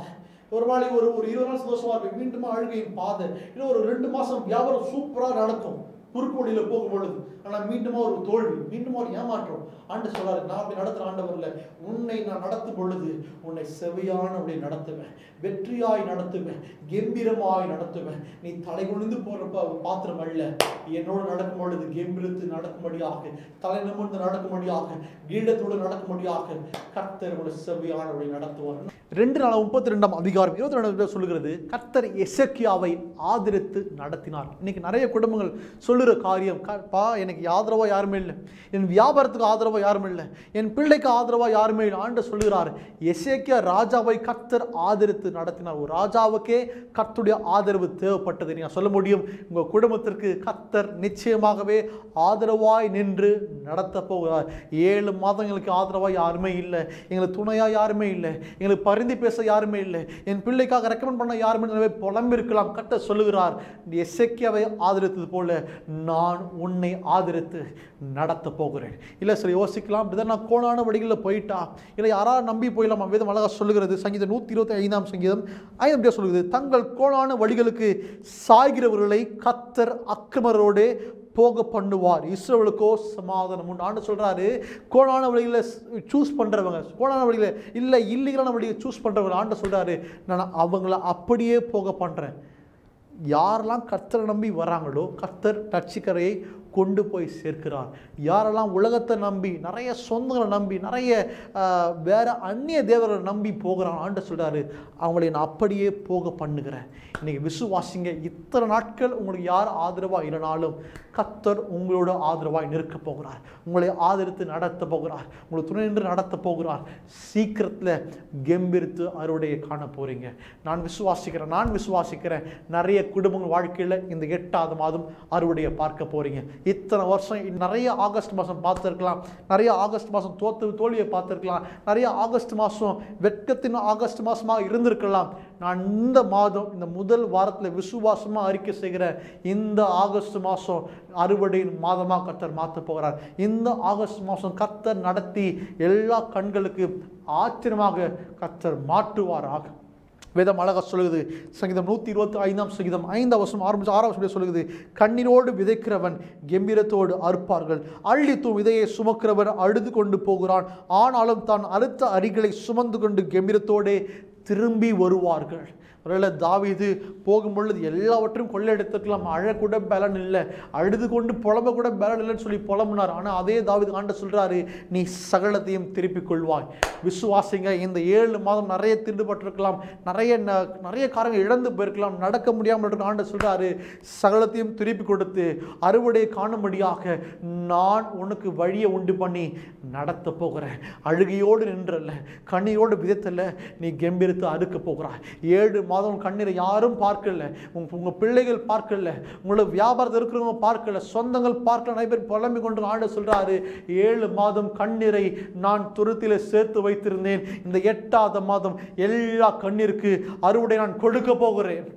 ஒரு நாளைக்கு ஒரு ஒரு இருபது நாள் சந்தோஷமா இருப்பேன் மீண்டும் அழுகையின் பாதை இன்னும் ஒரு ரெண்டு மாசம் வியாபாரம் சூப்பரா நடக்கும் குறுக்கு வழியில போகும் பொழுது ஆனா மீண்டுமா ஒரு தோல்வி மீண்டுமா ஒரு ஏமாற்றம் ஆண்டு சொல்றாரு நான் அப்படி நடத்துற ஆண்டவர்ல உன்னை நான் நடத்தும் பொழுது உன்னை செவையான அப்படி நடத்துவேன் வெற்றியாய் நடத்துவேன் கம்பீரமாய் நடத்துவேன் நீ தலை குனிந்து போற பா- பாத்திரம் அல்ல என்னோடு நடக்கும் பொழுது கம்பீரத்து நடக்கும்படியாக தலை நிமிர்ந்து நடக்கும்படியாக கீழத்தோடு நடக்கும்படியாக கர்த்தர் உன்னை செவையான அப்படி நடத்துவார் ரெண்டு நாள் முப்பத்தி ரெண்டாம் அதிகாரம் இருபத்தி ரெண்டாம் சொல்லுகிறது கர்த்தர் எசக்கியாவை ஆதரித்து நடத்தினார் இன்னைக்கு நிறைய குடும்பங்கள் சொல்லுற காரியம் க- பா எனக்கு ஆதரவா யாருமே இல்லை என் வியாபாரத்துக்கு ஆதரவா யாருமே இல்லை என் பிள்ளைக்கு ஆதரவா யாருமே இல்லை ஆண்டு சொல்லுகிறார் எசேக்கியா ராஜாவை கர்த்தர் ஆதரித்து நடத்தினார் ஒரு ராஜாவுக்கே கர்த்தருடைய ஆதரவு தேவைப்பட்டது நீங்க சொல்ல முடியும் உங்க குடும்பத்திற்கு கர்த்தர் நிச்சயமாகவே ஆதரவாய் நின்று நடத்த போகிறார் ஏழு மாதங்களுக்கு ஆதரவாய் யாருமே இல்லை எங்களுக்கு துணையா யாருமே இல்லை எங்களுக்கு பரிந்து பேச யாருமே இல்லை என் பிள்ளைக்காக ரெக்கமெண்ட் பண்ண யாருமே இல்லை. புலம்பிருக்கலாம் கட்ட சொல்லுகிறார் எசேக்கியாவை ஆதரித்தது போல நான் உன்னை ஆதரித்து நடத்த போகிறேன் இல்லை சரி யோசிக்கலாம் இப்படிதான் நான் கோணான வழிகளில் போயிட்டா இல்லை யாராவது நம்பி போயிடலாமா வேதம் அழகா சொல்லுகிறது சங்கீதம் நூற்றி இருபத்தி ஐந்தாம் சங்கீதம் ஐந்தாம் சொல்லுகிறது தங்கள் கோணான வழிகளுக்கு சாய்கிறவர்களை கத்தர் அக்கிரமரோடே போக பண்ணுவார் இஸ்ரவேலுக்கோ சமாதானம் உண்டு ஆண்டு சொல்றாரு கோணான வழிகளை சூஸ் பண்றவங்க கோணான வழிகளை இல்லை இல்லீகலான வழியை சூஸ் பண்றவங்க ஆண்டு சொல்றாரு நான் அவங்கள அப்படியே போக பண்றேன் யாரெல்லாம் கர்த்தரை நம்பி வராங்களோ கர்த்தர் ரட்சிக்கரையை கொண்டு போய் சேர்க்கிறார் யாரெல்லாம் உலகத்தை நம்பி நிறைய சொந்தங்களை நம்பி நிறைய ஆஹ், வேற அந்நிய தேவர்களை நம்பி போகிறான் ஆண்டு சொல்றாரு அவங்களை நான் அப்படியே போக பண்ணுகிறேன் இன்னைக்கு விசுவாசிங்க இத்தனை நாட்கள் உங்களுக்கு யார் ஆதரவாக இல்லைனாலும் கர்த்தர் உங்களோட ஆதரவாய் நிற்க போகிறார் உங்களை ஆதரித்து நடத்த போகிறார் உங்களை துணை நின்று நடத்த போகிறார் சீக்கிரத்தில் கெம்பீரித்து அறுவடையை காண போறீங்க நான் விசுவாசிக்கிறேன் நான் விசுவாசிக்கிறேன் நிறைய குடும்பங்கள் வாழ்க்கையில் இந்த எட்டாவது மாதம் அறுவடையை பார்க்க போறீங்க இத்தனை வருஷம் இ- நிறைய ஆகஸ்ட் மாதம் பார்த்துருக்கலாம் நிறைய ஆகஸ்ட் மாதம் தோத்து தோல்வியை பார்த்துருக்கலாம் நிறைய ஆகஸ்ட் மாதம் வெட்கத்தின் ஆகஸ்ட் மாதமாக இருந்திருக்கலாம் நான் இந்த மாதம் இந்த முதல் வாரத்தில் விசுவாசமாக அறிக்கை செய்கிற இந்த ஆகஸ்ட் மாதம் அறுவடையின் மாதமாக கர்த்தர் மாற்ற போகிறார் இந்த ஆகஸ்ட் மாதம் கர்த்தர் நடத்தி எல்லா கண்களுக்கு ஆச்சரியமாக கர்த்தர் மாற்றுவாராக வேதம் அழகா சொல்லுது சங்கீதம் நூற்றி இருபத்தி ஐந்தாம் சங்கீதம் ஐந்தாம் வருஷம் ஆரம்பிச்சு ஆறாம் வருஷம் சொல்லுது கண்ணீரோடு விதைக்கிறவன் கம்பீரத்தோடு அறுப்பார்கள் அள்ளித்தும் விதையை சுமக்கிறவன் அழுது கொண்டு போகிறான் ஆனாலும் தான் அறுத்த அரிகளை சுமந்து கொண்டு கம்பீரத்தோடே திரும்பி வருவார்கள் ஒருவேளை தாவீது போகும் பொழுது எல்லாவற்றையும் கொள்ளையடித்துக்கலாம் அழ கூட பலன் இல்லை அழுது கொண்டு புலம்ப கூட பலன் இல்லைன்னு சொல்லி புலம்புனார் ஆனால் அதே தாவீது ஆண்ட சொல்றாரு நீ சகலத்தையும் திருப்பிக் கொள்வாய் விசுவாசிங்க இந்த ஏழு மாதம் நிறைய திருடுபட்டிருக்கலாம் நிறைய ந- நிறைய காரியங்கள் இழந்து போயிருக்கலாம் நடக்க முடியாமல் இருக்க ஆண்ட சொல்றாரு சகலத்தையும் திருப்பி கொடுத்து அறுவடையை காணும்படியாக நான் உனக்கு வழியை உண்டு பண்ணி நடத்த போகிறேன் அழுகையோடு நின்றல்ல கண்ணியோடு விதத்தல்ல நீ கம்பீரித்து அறுக்க போகிறாய் ஏழு மாதம் கண்ணீரை யாரும் பார்க்கல உங்க உங்க பிள்ளைகள் பார்க்கல உங்களோட வியாபாரத்தில் இருக்கிறவங்க பார்க்கல சொந்தங்கள் பார்க்கல நிறைய பேர் புலம்பிக் கொண்டு ஆண்டு சொல்றாரு ஏழு மாதம் கண்ணீரை நான் துருத்தில சேர்த்து வைத்திருந்தேன் இந்த எட்டாவது மாதம் எல்லா கண்ணீருக்கு அறுவடை நான் கொடுக்க போகிறேன்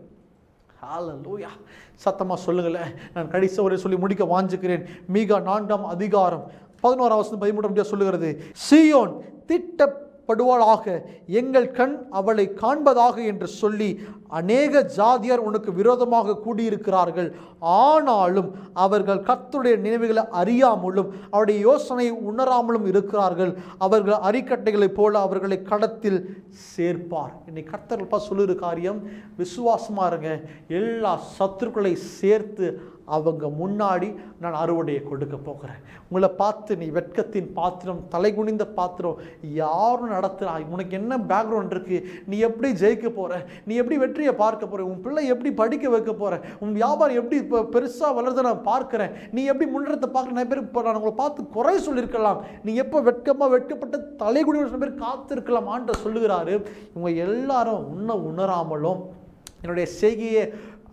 ஹalleluya சத்தமா சொல்லுங்களேன் நான் கடைசி ஒரு சொல்லி முடிக்க வாஞ்சுக்கிறேன் மீகா நான்காம் அதிகாரம் பதினோராம் வசனம் பதிமூன்றாம் சொல்லுகிறது சீயோன் திட்டப்படுவாளாக எங்கள் கண் அவளை காண்பதாக என்று சொல்லி அநேக ஜாதியர் உனக்கு விரோதமாக கூடியிருக்கிறார்கள் ஆனாலும் அவர்கள் கர்த்தருடைய நினைவுகளை அறியாமலும் அவருடைய யோசனையை உணராமலும் இருக்கிறார்கள் அவர்கள் அரிக்கட்டைகளைப் போல அவர்களை கடத்தில் சேர்ப்பார் இன்னைக்கு கர்த்தர்கள்ப்பா சொல்லுற காரியம் விசுவாசமா இருங்க எல்லா சத்துருக்களை சேர்த்து அவங்க முன்னாடி நான் அறுவடையை கொடுக்க போகிறேன் உங்களை பார்த்து நீ வெட்கத்தின் பாத்திரம் தலைகுனிந்த பாத்திரம் யாரும் நடத்துறா உனக்கு என்ன பேக்ரவுண்ட் இருக்கு நீ எப்படி ஜெயிக்க போற நீ எப்படி வெற்றியை பார்க்க போற உன் பிள்ளை எப்படி படிக்க வைக்க போற உன் வியாபாரம் எப்படி இப்போ பெருசாக வளர்றதை நான் பார்க்கிறேன் நீ எப்படி முன்னேறத்தை பார்க்க நிறைய பேர் இப்போ நான் உங்களை பார்த்து குறை சொல்லியிருக்கலாம் நீ எப்போ வெட்கமா வெட்கப்பட்ட தலைகுனி சில பேர் காத்திருக்கலாம் ஆண்ட சொல்லுகிறாரு இவங்க எல்லாரும் உன்னை உணராமலும் என்னுடைய செய்கையை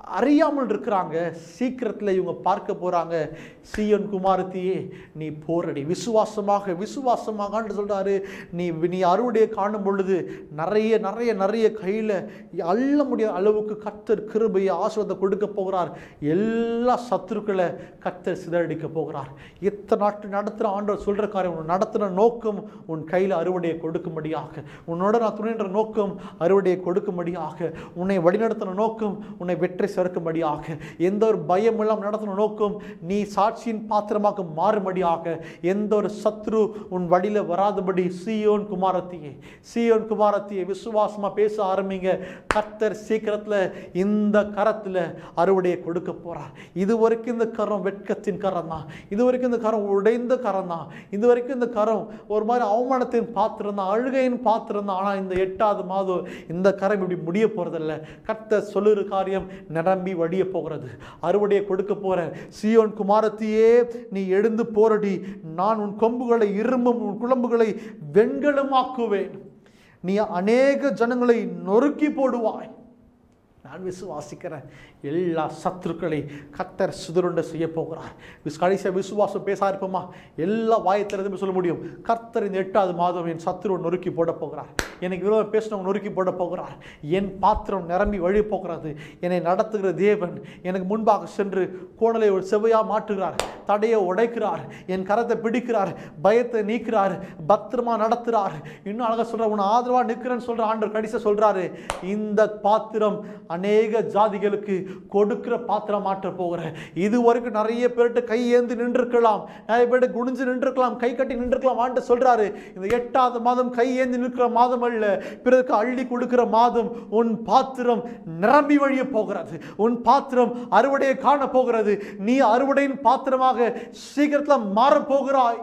அறியாமல் இருக்கிறாங்க சீக்கிரத்தில் இவங்க பார்க்க போகிறாங்க சீயன் குமாரத்தியே நீ போரடி விசுவாசமாக விசுவாசமாக சொல்கிறாரு நீ நீ அறுவடையை காணும் பொழுது நிறைய நிறைய நிறைய கையில் அள்ள முடியாத அளவுக்கு கத்தர் கிருபையை ஆசிரத்தை கொடுக்க போகிறார் எல்லா சத்துருக்களை கத்தர் சிதறடிக்க போகிறார் இத்தனை நாட்டு நடத்துகிற ஆண்டவர் சொல்கிற காரியம் உன் நடத்துகிற நோக்கம் உன் கையில் அறுவடையை கொடுக்கும்படியாக உன்னோட நான் துணைன்ற நோக்கம் அறுவடையை கொடுக்கும்படியாக உன்னை வழிநடத்தின நோக்கம் உன்னை வெற்றி சேர்க்கும்படியாக எந்த ஒரு பயம் இல்லாமல் நடத்தின நோக்கம் நீ சாட்சியின் பாத்திரமாக மாறும்படியாக எந்த ஒரு சத்ரு உன் வழியில் வராதபடி சியோன் குமாரத்தியே சியோன் குமாரத்தியே விசுவாசமாக பேச ஆரம்பிங்க கர்த்தர் சீக்கிரத்தில் இந்த கரத்தில் அறுவடையை கொடுக்க போகிறார் இது வரைக்கும் இந்த கரம் வெட்கத்தின் கரம் தான் இது வரைக்கும் இந்த கரம் உடைந்த கரம் தான் இது வரைக்கும் இந்த கரம் ஒரு மாதிரி அவமானத்தின் பாத்திரம் தான் அழுகையின் பாத்திரம் தான் ஆனால் இந்த எட்டாவது மாதம் இந்த கரம் இப்படி முடிய போகிறதில்ல கர்த்தர் சொல்லுற காரியம் நிரம்பி வடிய போகிறது அறுவடையை கொடுக்க போற சியோன் குமாரத்தியே நீ எழுந்து போரடி நான் உன் கொம்புகளை இரும்பும் உன் குழம்புகளை வெண்கலமாக்குவேன் நீ அநேக ஜனங்களை நொறுக்கி போடுவாய் நான் விசுவாசிக்கிறேன் எல்லா சத்துருக்களை கத்தர் சிதறுண்ட செய்ய போகிறார் விஸ் கடைசியாக விசுவாசம் பேச இருப்போமா எல்லா வாயத்திலிருந்து சொல்ல முடியும் கர்த்தர் இந்த எட்டாவது மாதம் என் சத்துருவை நொறுக்கி போட போகிறார் எனக்கு விரோதம் பேசினவங்க நொறுக்கி போட போகிறார் என் பாத்திரம் நிரம்பி வழி போகிறது என்னை நடத்துகிற தேவன் எனக்கு முன்பாக சென்று கோணலை ஒரு செவ்வையாக மாற்றுகிறார் தடையை உடைக்கிறார் என் கரத்தை பிடிக்கிறார் பயத்தை நீக்கிறார் பத்திரமா நடத்துகிறார் இன்னும் அழகாக சொல்கிறார் உன்னை ஆதரவாக நிற்கிறேன்னு சொல்கிற ஆண்டவர் கடைசியாக சொல்கிறாரு இந்த பாத்திரம் அநேக ஜாதிகளுக்கு கொடுக்கிற பாத்திரம் மாற்ற போகிறேன் இது வரைக்கும் நிறைய பேர்கிட்ட கை ஏந்தி நின்றுருக்கலாம் நிறைய பேர்கிட்ட குனிஞ்சு நின்றுருக்கலாம் கை கட்டி நின்றுருக்கலாம் ஆண்டு சொல்றாரு இந்த எட்டாவது மாதம் கை ஏந்தி நிற்கிற மாதம் அல்ல பிறருக்கு அள்ளி கொடுக்கிற மாதம் உன் பாத்திரம் நிரம்பி வழிய போகிறது உன் பாத்திரம் அறுவடையை காண போகிறது நீ அறுவடையின் பாத்திரமாக சீக்கிரத்தில் மாறப் போகிறாய்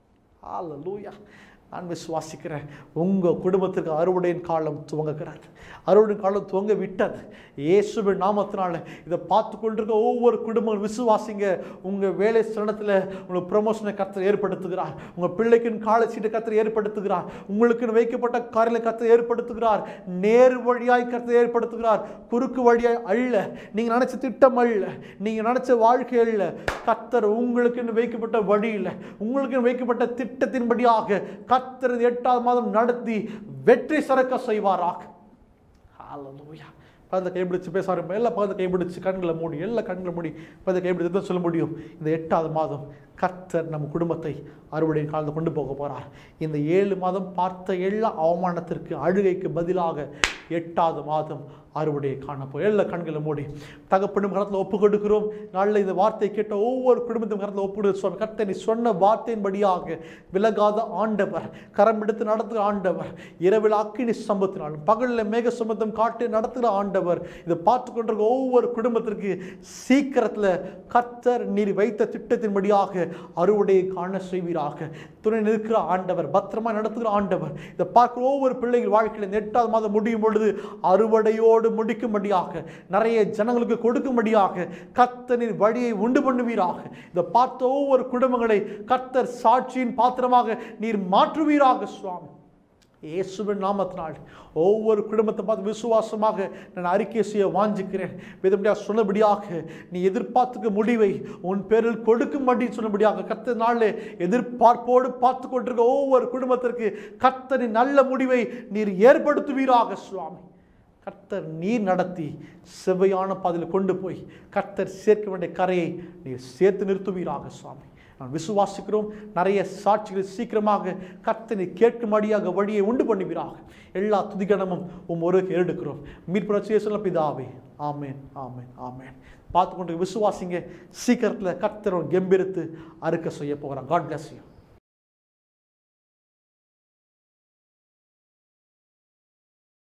ஹalleluya நான் விசுவாசிக்கிறேன் உங்கள் குடும்பத்துக்கு அறுவடையின் காலம் துவங்குகிறது அறுவடையின் காலம் துவங்க விட்டது இயேசுவின் நாமத்தினால இதை பார்த்து கொண்டிருக்க ஒவ்வொரு குடும்பம் விசுவாசிங்க உங்கள் வேலை ஸ்தலத்தில் உங்களுக்கு ப்ரமோஷனை கத்தர் ஏற்படுத்துகிறார் உங்கள் பிள்ளைக்குன்னு காலை சீட்டை கத்தர் ஏற்படுத்துகிறார் உங்களுக்குன்னு வைக்கப்பட்ட காரில் கத்தர் ஏற்படுத்துகிறார் நேர் வழியாய் கத்தர் ஏற்படுத்துகிறார் குறுக்கு வழியாய் அல்ல நீங்கள் நினச்ச திட்டம் அல்ல நீங்கள் நினச்ச வாழ்க்கை அல்ல கத்தர் உங்களுக்குன்னு வைக்கப்பட்ட வழியில் உங்களுக்குன்னு வைக்கப்பட்ட திட்டத்தின்படியாக கத்தர் இந்த எட்டாவது மாதம் நடத்தி வெற்றி சிறக்க செய்வாராக ஹalleluya பக்கத்தை கைப்பிடிச்சு பேச ஆரம்பி எல்லாம் பக்கத்தை கைப்பிடிச்சு கண்களை மூடி எல்லா கண்களை மூடி பக்கத்தை கைப்பிடிச்சு தான் சொல்ல முடியும் இந்த எட்டாவது மாதம் கர்த்தர் நம்ம குடும்பத்தை அறுவடை காலத்தை கொண்டு போக போகிறார் இந்த ஏழு மாதம் பார்த்த எல்லா அவமானத்திற்கு அழுகைக்கு பதிலாக எட்டாவது மாதம் அறுவடையை காணப்போ எல்லா கண்களை மூடி தகப்பனும் கரத்தில் ஒப்பு கொடுக்கிறோம் நாளில் இந்த வார்த்தை கேட்ட ஒவ்வொரு குடும்பத்தும் கரத்தில் ஒப்பு கொடுத்து சுவாமி கர்த்தர் நீ சொன்ன வார்த்தையின்படியாக விலகாத ஆண்டவர் கரம் எடுத்து நடத்துகிற ஆண்டவர் இரவில் அக்கினி சம்பத்தினாலும் பகலில் மேக சம்பந்தம் காட்டு நடத்துகிற ஆண்டவர் இதை பார்த்து கொண்டிருக்க ஒவ்வொரு குடும்பத்திற்கு சீக்கிரத்தில் கர்த்தர் நீர் வைத்த திட்டத்தின்படியாக அறுவடையை காண செய்வீராக துணை நிற்கிற ஆண்டவர் பத்திரமா நடத்துகிற ஆண்டவர் இதை பார்க்கிற ஒவ்வொரு பிள்ளைகள் வாழ்க்கையில் இந்த எட்டாவது மாதம் முடியும் பொழுது அறுவடையோடு முடிக்கும்படியாக நிறைய ஜனங்களுக்கு கொடுக்கும்படியாக கர்த்தனின் வழியை உண்டு பண்ணுவீராக இதை பார்த்த ஒவ்வொரு குடும்பங்களை கர்த்தர் சாட்சியின் பாத்திரமாக நீர் மாற்றுவீராக சுவாமி இயேசுவின் நாமத்தினால் ஒவ்வொரு குடும்பத்தை பார்த்து விசுவாசமாக நான் அறிக்கை செய்ய வாஞ்சிக்கிறேன் விதப்படியாக சொன்னபடியாக நீ எதிர்பார்த்துக்க முடிவை உன் பேரில் கொடுக்கும்படி சொன்னபடியாக கத்த நாளில் எதிர்பார்ப்போடு பார்த்து கொண்டிருக்க ஒவ்வொரு குடும்பத்திற்கு கர்த்தரின் நல்ல முடிவை நீர் ஏற்படுத்துவீராக சுவாமி கர்த்தர் நீர் நடத்தி செவ்வையான பாதையில் கொண்டு போய் கர்த்தர் சேர்க்க வேண்டிய கரையை நீர் சேர்த்து நிறுத்துவீராக சுவாமி நான் விசுவாசிக்கிறோம் நிறைய சாட்சிகள் சீக்கிரமாக கர்த்தனை கேட்கும்படியாக வழியை உண்டு பண்ணுவீராக எல்லா துதிகணமும் உம் ஒரு எடுக்கிறோம் மீட்புரட்சியை சொல்ல பிதாவே ஆமேன் ஆமேன் ஆமேன் பார்த்து கொண்டு விசுவாசிங்க சீக்கிரத்தில் கர்த்தர் கெம்பெருத்து அறுக்க செய்ய போகிறான் காட் bless you